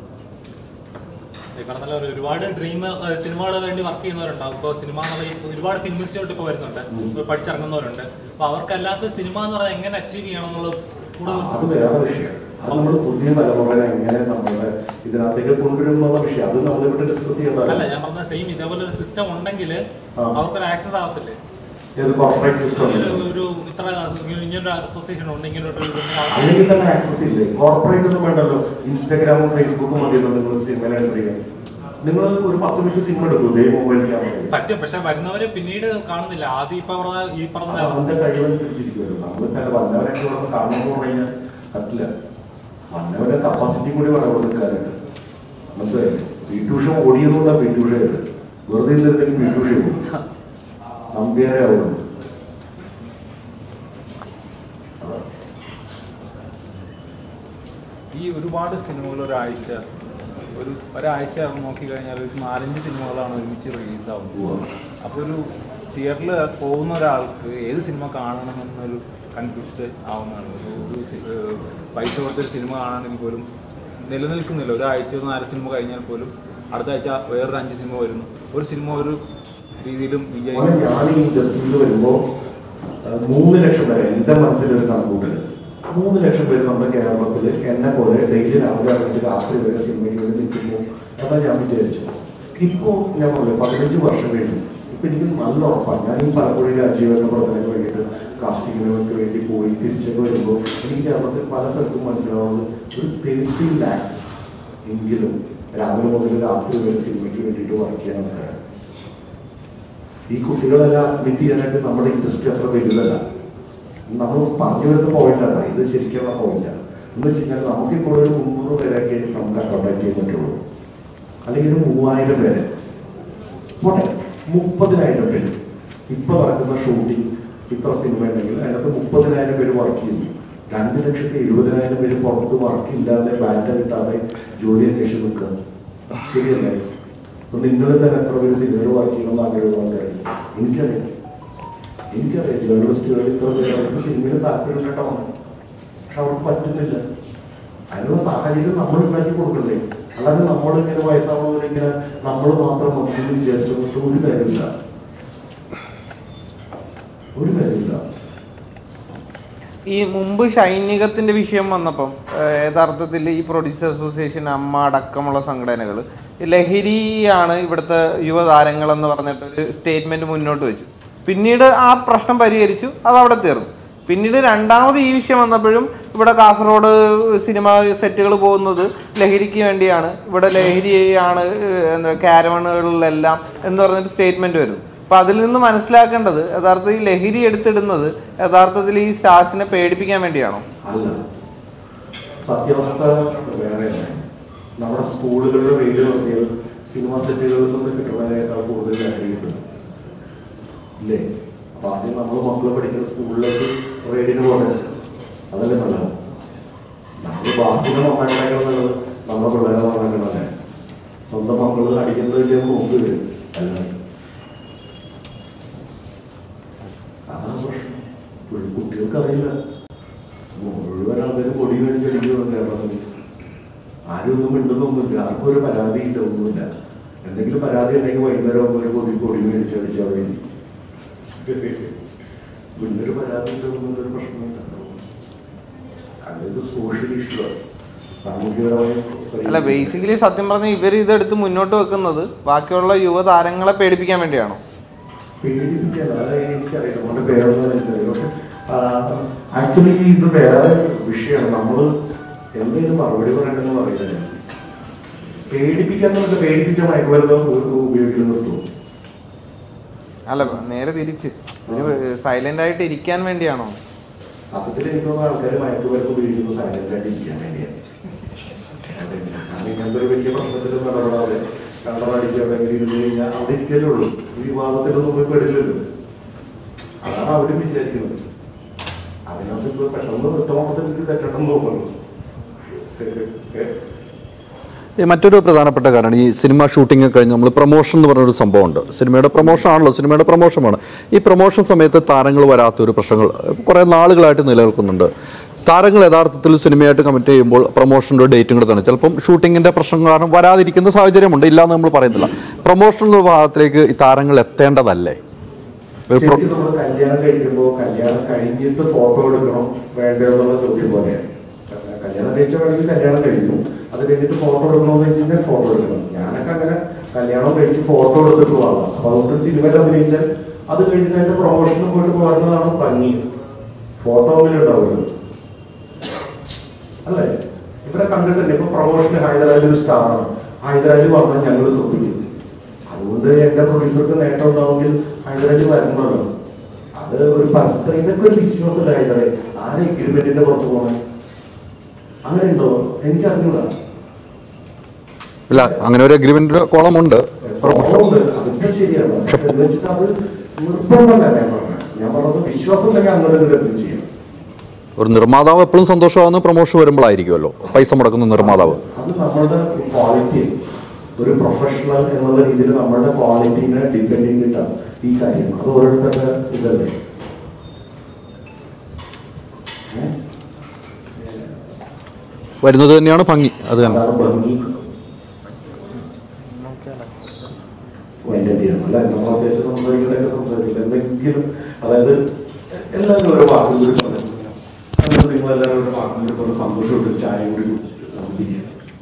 ഈ പറഞ്ഞ പോലെ ഒരു- ഒരുപാട് ഡ്രീം സിനിമകളെ വേണ്ടി വർക്ക് ചെയ്യുന്നവരുണ്ടാവും ഇപ്പോൾ സിനിമ എന്നുള്ള ഈ ഒരുപാട് ഫിലിം ഇൻസ്റ്റിറ്റ്യൂട്ട് ഇപ്പോൾ വരുന്നുണ്ട് ഇപ്പൊ പഠിച്ചിറങ്ങുന്നവരുണ്ട് അപ്പൊ അവർക്കല്ലാത്ത സിനിമ എന്ന് പറഞ്ഞാൽ എങ്ങനെ അച്ചീവ് ചെയ്യണം എന്നുള്ളത് കൂടുതൽ അത് വേറെ വിഷയം അത് നമ്മൾ പുതിയ തലമുറയെ എങ്ങനെ നമ്മുടെ ഇതിനകത്തേക്ക് കൊണ്ടുവരും എന്നുള്ള വിഷയം അത് നമ്മൾ ഇവിടെ ഡിസ്കസ് അല്ല ചെയ്യേണ്ടതല്ല ഞാൻ പറഞ്ഞ സെയിം ഇതേപോലെ ഒരു സിസ്റ്റം ഉണ്ടെങ്കിൽ ആ. അവർക്കൊരു ആക്സസ് ആവത്തില്ലേ ഏത് കോർപ്പറേറ്റ് സിസ്റ്റം ഇങ്ങനെ ഒരു ഇത്ര ഇങ്ങനെ- ഇങ്ങനൊരു അസോസിയേഷൻ ഉണ്ട് ഇങ്ങനെ ഒരു ഇതുണ്ട്. അല്ലെങ്കിൽ തന്നെ ആക്സസ് ഇല്ലേ കോർപ്പറേറ്റ് ഒന്നും വേണ്ടല്ലോ ഇൻസ്റ്റാഗ്രാമും ഫേസ്ബുക്കും മതിയല്ലോ നിങ്ങൾ സിനിമയിൽ എൻ്റർ ചെയ്യാൻ നിങ്ങൾ ഒരു പത്ത് മിനിറ്റ് സിനിമ എടുക്കൂ ഇതേ മൊബൈൽ ക്യാമറയിൽ പറ്റും പക്ഷെ വരുന്നവര് പിന്നീട് കാണുന്നില്ല ആദ്യം ഇപ്പൊ പറഞ്ഞ ഈ പറഞ്ഞ അത് അവന്റെ കഴിവനുസരിച്ചിരിക്കുമല്ലോ നമ്മളിപ്പോ അല്ല വന്നവനൊക്കെ ഇവിടെ നിന്ന് കാണണമെന്ന് പറഞ്ഞു കഴിഞ്ഞാൽ പറ്റില്ല വന്നവന്റെ കപ്പാസിറ്റി കൂടി വേണം ഇവിടെ നിൽക്കാനായിട്ട് മനസ്സിലായില്ലേ പി ട്യൂഷൻ ഓടിയതുകൊണ്ടാണ് പി ട്യൂഷൻ ചെയ്തത് വെറുതെ ഇരുന്നിരുന്നെങ്കിൽ പി ട്യൂഷൻ പോകും നമ്പ്യാരെ ആവുള്ളൂ അതാ. ഈ ഒരുപാട് സിനിമകൾ ഒരാഴ്ച ഒരു ഒരാഴ്ച നോക്കിക്കഴിഞ്ഞാൽ ഒരു നാലഞ്ച് സിനിമകളാണ് ഒരുമിച്ച് റിലീസ് ആവുന്നത് അപ്പോൾ ഒരു തിയേറ്ററിൽ പോകുന്ന ഒരാൾക്ക് ഏത് സിനിമ കാണണമെന്നൊരു കൺഫ്യൂസ്ഡ് ആവുന്നതാണ് ഒരു ഒരു സി- ഏഹ് പൈസ കൊടുത്തൊരു സിനിമ കാണാണെങ്കിൽ പോലും നിലനിൽക്കുന്നില്ല ഒരാഴ്ച ഒരു നാല് സിനിമ കഴിഞ്ഞാൽ പോലും അടുത്ത ആഴ്ച വേറൊരു അഞ്ച് സിനിമ വരുന്നു ഒരു സിനിമ ഒരു രീതിയിലും മോനെ വിജയിക്കും ഞാൻ ഈ ഇൻഡസ്ട്രിയിൽ വരുമ്പോ ആ, മൂന്ന് ലക്ഷം പേരെ എന്റെ മനസ്സിലൊരു കണക്കൂട്ടൽ മൂന്ന് ലക്ഷം പേര് നമ്മുടെ കേരളത്തിൽ എന്നെ പോലെ ഡെയിലി രാവിലെ ഇറങ്ങിയിട്ട് രാത്രി വരെ സിനിമയ്ക്ക് വേണ്ടി നിൽക്കുന്നു എന്നാ ഞാൻ വിചാരിച്ചത് ഇപ്പോ ഞാൻ പറഞ്ഞു പതിനഞ്ച് വർഷം കഴിഞ്ഞു ഇപ്പൊ എനിക്ക് നല്ല ഉറപ്പാണ് ഞാൻ ഈ പലപ്പോഴും രാജീവന്റെ പ്രവർത്തനങ്ങൾക്ക് വേണ്ടിയിട്ട് കാസ്റ്റിങ്ങിനൊക്കെ വേണ്ടി പോയി തിരിച്ചൊക്കെ വരുമ്പോൾ എനിക്ക് കേരളത്തിൽ പല സ്ഥലത്തും മനസ്സിലാവുന്നത് ഒരു തേർട്ടി ലാക്സ് എങ്കിലും രാവിലെ മുതൽ രാത്രി വരെ സിനിമയ്ക്ക് വേണ്ടിയിട്ട് വർക്ക് ചെയ്യാൻ ആൾക്കാരാണ് ഈ കുട്ടികളെല്ലാം അഡ്മിറ്റ് ചെയ്യാനായിട്ട് നമ്മുടെ ഇൻഡസ്ട്രി അത്ര വലുതല്ല നമ്മൾ പറഞ്ഞു വരുന്ന പോയിന്റ് അല്ല ഇത് ശരിക്കുള്ള പോയിന്റ് എന്ന് വെച്ച് കഴിഞ്ഞാൽ നമുക്കിപ്പോൾ ഒരു മുന്നൂറ് പേരൊക്കെ നമുക്ക് അക്കോമഡേറ്റ് ചെയ്യാൻ പറ്റുള്ളൂ അല്ലെങ്കിൽ ഒരു മൂവായിരം പേര് പോട്ടെ മുപ്പതിനായിരം പേര് ഇപ്പൊ നടക്കുന്ന ഷൂട്ടിംഗ് ഇത്ര സിനിമ ഉണ്ടെങ്കിൽ അതിനകത്ത് മുപ്പതിനായിരം പേര് വർക്ക് ചെയ്യുന്നു രണ്ട് ലക്ഷത്തി എഴുപതിനായിരം പേര് പുറത്ത് വർക്ക് ഇല്ലാതെ ബാറ്റ കിട്ടാതെ ജോലി അന്വേഷിച്ച് നിൽക്കുക ശരിയല്ലേ അപ്പൊ നിങ്ങൾ തന്നെ എത്ര പേര് സിനിമയിൽ വർക്ക് ചെയ്യണമെന്ന് ആഗ്രഹമുള്ള ആൾക്കാരുണ്ട് എനിക്കറിയാം എനിക്കറിയാം ജേർണലിസ്റ്റുകൾ ഇത്ര പേര് അവർക്ക് സിനിമയിൽ താല്പര്യം ഉണ്ടാവണം പക്ഷെ അവർക്ക് പറ്റുന്നില്ല അതിനുള്ള സാഹചര്യം നമ്മൾ ഉണ്ടാക്കി കൊടുക്കണ്ടേ അല്ലാതെ നമ്മൾ ഇങ്ങനെ വയസ്സാവുന്നവർ ഇങ്ങനെ നമ്മൾ മാത്രം മതി എന്ന് വിചാരിച്ചിട്ട് ഒരു കാര്യമില്ല ഒരു കാര്യമില്ല ഈ മുമ്പ് സൈനികത്തിന്റെ വിഷയം വന്നപ്പം ഏഹ്, യഥാർത്ഥത്തിൽ ഈ പ്രൊഡ്യൂസർ അസോസിയേഷൻ അമ്മ അടക്കമുള്ള സംഘടനകൾ ലഹരിയാണ് ഇവിടുത്തെ യുവതാരങ്ങൾ എന്ന് പറഞ്ഞിട്ട് ഒരു സ്റ്റേറ്റ്മെന്റ് മുന്നോട്ട് വെച്ചു പിന്നീട് ആ പ്രശ്നം പരിഹരിച്ചു അത് അവിടെ തീർന്നു പിന്നീട് രണ്ടാമത് ഈ വിഷയം വന്നപ്പോഴും ഇവിടെ കാസർഗോഡ് സിനിമ സെറ്റുകൾ പോകുന്നത് ലഹരിക്ക് വേണ്ടിയാണ് ഇവിടെ ലഹരിയാണ് ഏഹ്, എന്താ കാരവണുകളിലെല്ലാം എന്ന് പറഞ്ഞിട്ട് സ്റ്റേറ്റ്മെന്റ് വരുന്നു അപ്പൊ അതിൽ നിന്ന് മനസ്സിലാക്കേണ്ടത് യഥാർത്ഥത്തിൽ ലഹരി എടുത്തിടുന്നത് യഥാർത്ഥത്തിൽ ഈ സ്റ്റാർസിനെ പേടിപ്പിക്കാൻ വേണ്ടിയാണോ അല്ല സത്യാവസ്ഥ വേറെയല്ല നമ്മുടെ സ്കൂളുകളിൽ റേഡിയോ നിർത്തിയാൽ സിനിമ സെറ്റുകളിൽ നിന്ന് കിട്ടുന്നതിനേക്കാൾ കൂടുതൽ ലഹരി കിട്ടും ഇല്ലേ അപ്പൊ ആദ്യം നമ്മൾ മക്കൾ പഠിക്കുന്ന സ്കൂളിലേക്ക് റേഡിയോന് പോകണം അതല്ലേ നല്ലത് നമ്മൾ ബാസിനെ നന്നാക്കണേക്കാൾ നല്ലത് നമ്മുടെ പിള്ളേരെ നന്നാക്കണല്ലേ സ്വന്തം മക്കൾ അടിക്കുന്നതിൽ നോക്കി വരും എല്ലാവരും അതാണ് പ്രശ്നം ഇപ്പോൾ കുട്ടികൾക്ക് അറിയില്ല മുഴുവൻ ആൾക്കാരും പൊടി മേടിച്ചടിക്കുകയാണ് കേരളത്തിൽ ആരും ഒന്നും മിണ്ടുന്നൊന്നുമില്ല ആർക്കും ഒരു പരാതി ഇല്ല ഒന്നുമില്ല എന്തെങ്കിലും പരാതി ഉണ്ടെങ്കിൽ വൈകുന്നേരം ആകുമ്പോൾ ഒരു പൊതി പൊടി മേടിച്ചടിച്ചാൽ മതി പിന്നൊരു പരാതി ഉണ്ടെന്നൊന്നും ഒരു പ്രശ്നമില്ല അത് സോഷ്യൽ ഇഷ്യൂ ആണ് സാമൂഹികപരമായ അല്ല ബേസിക്കലി സത്യം പറഞ്ഞാൽ ഇവർ ഇതെടുത്ത് മുന്നോട്ട് വെക്കുന്നത് ബാക്കിയുള്ള യുവതാരങ്ങളെ പേടിപ്പിക്കാൻ വേണ്ടിയാണോ പേടിപ്പിക്കാൻ അത് എനിക്കറിയില്ല നമ്മുടെ പേരൊന്നും എനിക്കറിയില്ല പക്ഷെ ആക്ച്വലി ഇത് വേറെ വിഷയമാണ് നമ്മൾ എന്തെങ്കിലും മറുപടി പറയണ്ടെന്ന് പറയുന്നത് പേടിപ്പിക്കാൻ നമുക്ക് പേടിപ്പിച്ച മയക്കുമരുന്ന് ഉ- ഉപയോഗിക്കൽ നിർത്തും അല്ല നേരെ തിരിച്ച് സൈലന്റ് ആയിട്ട് ഇരിക്കാൻ വേണ്ടിയാണോ സത്യത്തിൽ എനിക്ക് തോന്നുന്ന ആൾക്കാർ മയക്കുമരുന്ന് ഉപയോഗിക്കുന്നത് സൈലന്റ് ആയിട്ട് ഇരിക്കാൻ വേണ്ടിയാണ് അതെ. കാരണം ഇങ്ങനത്തെ ഒരു വലിയ പ്രശ്നത്തിലൊന്നും ഇടപെടാതെ കണ്ടറടിച്ച് എവിടെയെങ്കിലും ഇരുന്ന് കഴിഞ്ഞാൽ അവിടെ ഇരിക്കലേ ഉള്ളൂ ഈ വിവാദത്തിലൊന്നും പോയി പെടില്ലല്ലോ അതാണ് അവരും വിചാരിക്കുന്നത് അതിനകത്ത് ഇപ്പൊ പെട്ടെന്ന് ഒറ്റമൊത്തത്തിൽ എനിക്ക് തെറ്റെന്ന് തോന്നുന്നു ഈ മറ്റൊരു പ്രധാനപ്പെട്ട കാരണം ഈ സിനിമ ഷൂട്ടിംഗ് ഒക്കെ കഴിഞ്ഞ് നമ്മൾ പ്രൊമോഷൻ എന്ന് പറഞ്ഞൊരു സംഭവമുണ്ട് സിനിമയുടെ പ്രൊമോഷൻ ആണല്ലോ സിനിമയുടെ പ്രൊമോഷനാണ് ഈ പ്രൊമോഷൻ സമയത്ത് താരങ്ങൾ വരാത്ത ഒരു പ്രശ്നങ്ങൾ കുറേ നാളുകളായിട്ട് നിലനിൽക്കുന്നുണ്ട് താരങ്ങൾ യഥാർത്ഥത്തിൽ സിനിമയായിട്ട് കമ്മിറ്റ് ചെയ്യുമ്പോൾ പ്രൊമോഷൻ്റെ ഡേറ്റും കൂടെ തന്നെ ചിലപ്പം ഷൂട്ടിങ്ങിന്റെ പ്രശ്നം കാരണം വരാതിരിക്കുന്ന സാഹചര്യമുണ്ട് ഇല്ലാന്ന് നമ്മൾ പറയുന്നില്ല പ്രൊമോഷൻ ഭാഗത്തിലേക്ക് ഈ താരങ്ങൾ എത്തേണ്ടതല്ലേ ഒരു പ്രൊ- ശരിക്കും നമ്മൾ കല്യാണം കഴിക്കുമ്പോൾ കല്യാണം കഴിഞ്ഞിട്ട് ഫോട്ടോ എടുക്കണം വേണ്ടോ എന്നുള്ള ചോദ്യം പോലെയാണ് കല്യാണം കഴിച്ച വേണമെങ്കിൽ കല്യാണം കഴിഞ്ഞു അത് കഴിഞ്ഞിട്ട് ഫോട്ടോ എടുക്കണമെന്ന് വെച്ച് കഴിഞ്ഞാൽ ഫോട്ടോ എടുക്കണം ഞാനൊക്കെ അങ്ങനെ കല്യാണം കഴിച്ച് ഫോട്ടോ എടുത്തിട്ട് പോകാം അപ്പൊ അതുകൊണ്ട് സിനിമയിൽ അഭിനയിച്ചാൽ അത് കഴിഞ്ഞിട്ട് എന്റെ പ്രൊമോഷന് പോയിട്ട് പോകുന്നതാണ് ഭംഗി ഫോട്ടോ ഉണ്ടാവുമല്ലോ അല്ലേ ഇവരെ കണ്ടിട്ടില്ല ഇപ്പൊ പ്രൊമോഷന് ഹൈദരാലി ഒരു സ്റ്റാറാണ് ഹൈദരാലി വന്നാൽ ഞങ്ങൾ ശ്രദ്ധിക്കും അതുകൊണ്ട് എന്റെ പ്രൊഡ്യൂസർക്ക് നേട്ടം ഉണ്ടാവുമെങ്കിൽ ഹൈദരാലി വരണമല്ലോ അത് ഒരു പരസ്പരം ഇതൊക്കെ ഒരു വിശ്വാസമല്ല ഹൈദരാലി ആരെ എഗ്രിമെന്റിന്റെ പുറത്ത് പോകണം അങ്ങനെ ഉണ്ടോ എനിക്ക് അറിഞ്ഞൂടാ ഇല്ല അങ്ങനെ ഒരു അഗ്രിമെന്റ് കോളം ഉണ്ട് കുറവുണ്ട് അതൊക്കെ ശരിയാണ് പക്ഷെ എന്ന് വെച്ചിട്ട് അത് നിർബന്ധമല്ല ഞാൻ പറഞ്ഞത് ഞാൻ പറഞ്ഞത് വിശ്വാസം ഉണ്ടെങ്കിൽ അങ്ങോട്ട് ഇങ്ങോട്ട് എന്തും ചെയ്യും ഒരു നിർമ്മാതാവ് എപ്പോഴും സന്തോഷമാകുന്ന പ്രൊമോഷൻ വരുമ്പോഴായിരിക്കുമല്ലോ പൈസ മുടക്കുന്ന നിർമ്മാതാവ് അത് നമ്മളുടെ ക്വാളിറ്റി ഒരു പ്രൊഫഷണൽ എന്നുള്ള രീതിയിൽ നമ്മളുടെ ക്വാളിറ്റീനെ ഡിപ്പെൻഡ് ചെയ്തിട്ടാണ് ഈ കാര്യം അത് ഓരോരുത്തരുടെ ഇതല്ലേ ഏ? വരുന്നത് തന്നെയാണ് ഭംഗി അത് തന്നെ അതാണ് ഭംഗി വൈൻഡപ്പ് ചെയ്യണം അല്ല നമ്മൾ അത്യാവശ്യം സംസാരിക്കണൊക്കെ സംസാരിക്കില്ല എന്തെങ്കിലും അതായത് എല്ലാവരും ഓരോ വാക്കും കൂടി പറഞ്ഞു അതുകൊണ്ട് നിങ്ങൾ എല്ലാവരും ഓരോ വാക്കും കൂടി പറഞ്ഞ് സന്തോഷമായിട്ട് ഒരു ചായ കൂടി കുടിച്ചിട്ട് നമുക്ക് പിരിയാം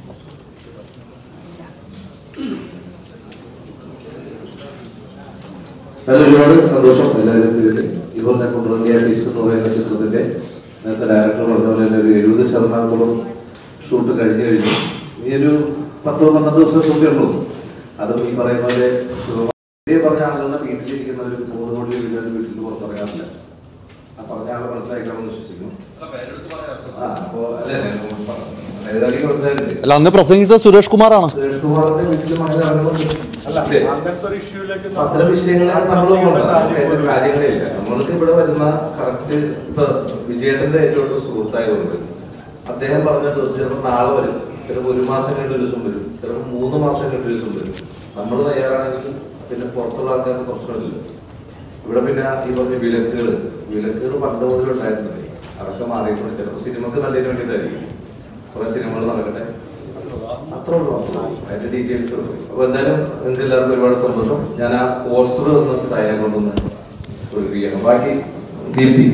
അതിൽ ഒരുപാട് സന്തോഷം എല്ലാവരും ഇതിൽ ഈ പറഞ്ഞ കുണ്ടുറങ്ങിയ പീസ് എന്ന് പറയുന്ന ചിത്രത്തിന്റെ നേരത്തെ ഡയറക്ടർ പറഞ്ഞ പോലെ തന്നെ ഒരു എഴുപത് ശതമാനത്തോളം ഷൂട്ട് കഴിഞ്ഞു കഴിഞ്ഞു ഈ ഒരു പത്തോ പന്ത്രണ്ട് ദിവസം ഷൂട്ടേ ഉള്ളൂ അതും ഈ പറയുന്ന പോലെ സുഖമായി- ഇതേ പറഞ്ഞ ആളുകളുടെ വീട്ടിലിരിക്കുന്ന ഒരു മൂന്ന് കോടി രൂപ വീട്ടിൽ പുറത്തിറങ്ങാറില്ല ആ പറഞ്ഞ ആളെ മനസ്സിലാക്കണമെന്ന് വിശ്വസിക്കുന്നു ആ അപ്പോ അല്ലേ ഏതായാലും മനസ്സിലായില്ലേ അല്ല അന്ന് പ്രസംഗിച്ച സുരേഷ് കുമാറാണ് സുരേഷ് കുമാറിന്റെ വീട്ടിൽ മകൻ ഇറങ്ങുന്നുണ്ട് അല്ല ഇല്ലേ? അങ്ങനത്തെ ഒരു ഇഷ്യൂലേക്ക് അത്തരം വിഷയങ്ങളിലാണ് നമ്മൾ പോകുന്നത് കാര്യങ്ങളില്ല നമ്മൾക്ക് ഇവിടെ വരുന്ന കറക്റ്റ് ഇപ്പൊ വിജയേട്ടന്റെ ഏറ്റവും അടുത്ത സുഹൃത്തായതുകൊണ്ട് അദ്ദേഹം പറഞ്ഞ ദിവസം ചിലപ്പോൾ നാളെ വരും ചിലപ്പോൾ ഒരു മാസം കഴിഞ്ഞ ഒരു ദിവസം വരും ചിലപ്പോൾ മൂന്ന് മാസം കഴിഞ്ഞ ഒരു ദിവസം വരും നമ്മൾ തയ്യാറാണെങ്കിൽ പിന്നെ പുറത്തുള്ള ആൾക്കാർക്ക് പ്രശ്നമില്ലല്ലോ ഇവിടെ പിന്നെ ഈ പറഞ്ഞ വിലക്കുകൾ വിലക്കുകൾ പണ്ട് മുതലുണ്ടായിരുന്നില്ലേ അതൊക്കെ മാറിയിട്ടുണ്ട് ചിലപ്പോൾ സിനിമക്ക് നല്ലതിന് വേണ്ടിയിട്ടായിരിക്കും കുറെ സിനിമകൾ നടക്കട്ടെ അത്രേ ഉള്ളൂ അത്രേ ഉള്ളൂ. അതിന്റെ ഡീറ്റെയിൽസ് ഉള്ളൂ അപ്പൊ എന്തായാലും നിങ്ങൾക്ക് എല്ലാവർക്കും ഒരുപാട് സന്തോഷം ഞാൻ ആ പോസ്റ്റർ ഒന്ന് സായ കൊണ്ടൊന്ന് ഒഴിപ്പിക്കണം ബാക്കി ദീപ്തി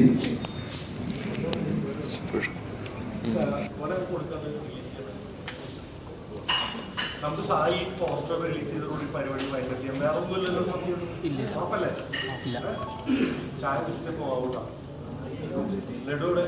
നമുക്ക് സായി പോസ്റ്റർ റിലീസ് ചെയ്തതോടെ പരിപാടി ഭയങ്കര ചെയ്യാം വേറെ ഒന്നുമില്ലല്ലോ സത്യം ഇല്ല ഉറപ്പല്ലേ ഇല്ല ചായ കുടിച്ചിട്ട് പോവാ ലഡുവിടെ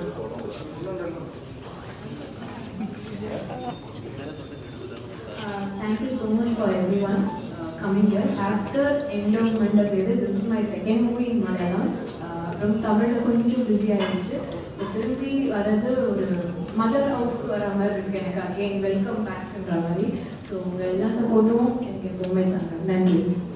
Uh, thank you so much for everyone uh, coming here. After end of Mandapede, this is my second movie in Malayalam. அப்புறம் தமிழில் கொஞ்சம் பிஸி ஆயிடுச்சு இப்ப திரும்பி வர்றது ஒரு மதர் ஹவுஸ்க்கு வர மாதிரி இருக்கு எனக்கு அகெயின் வெல்கம் பேக்ன்ற மாதிரி ஸோ உங்கள் எல்லா சப்போர்ட்டும் எனக்கு எப்பவுமே தாங்க நன்றி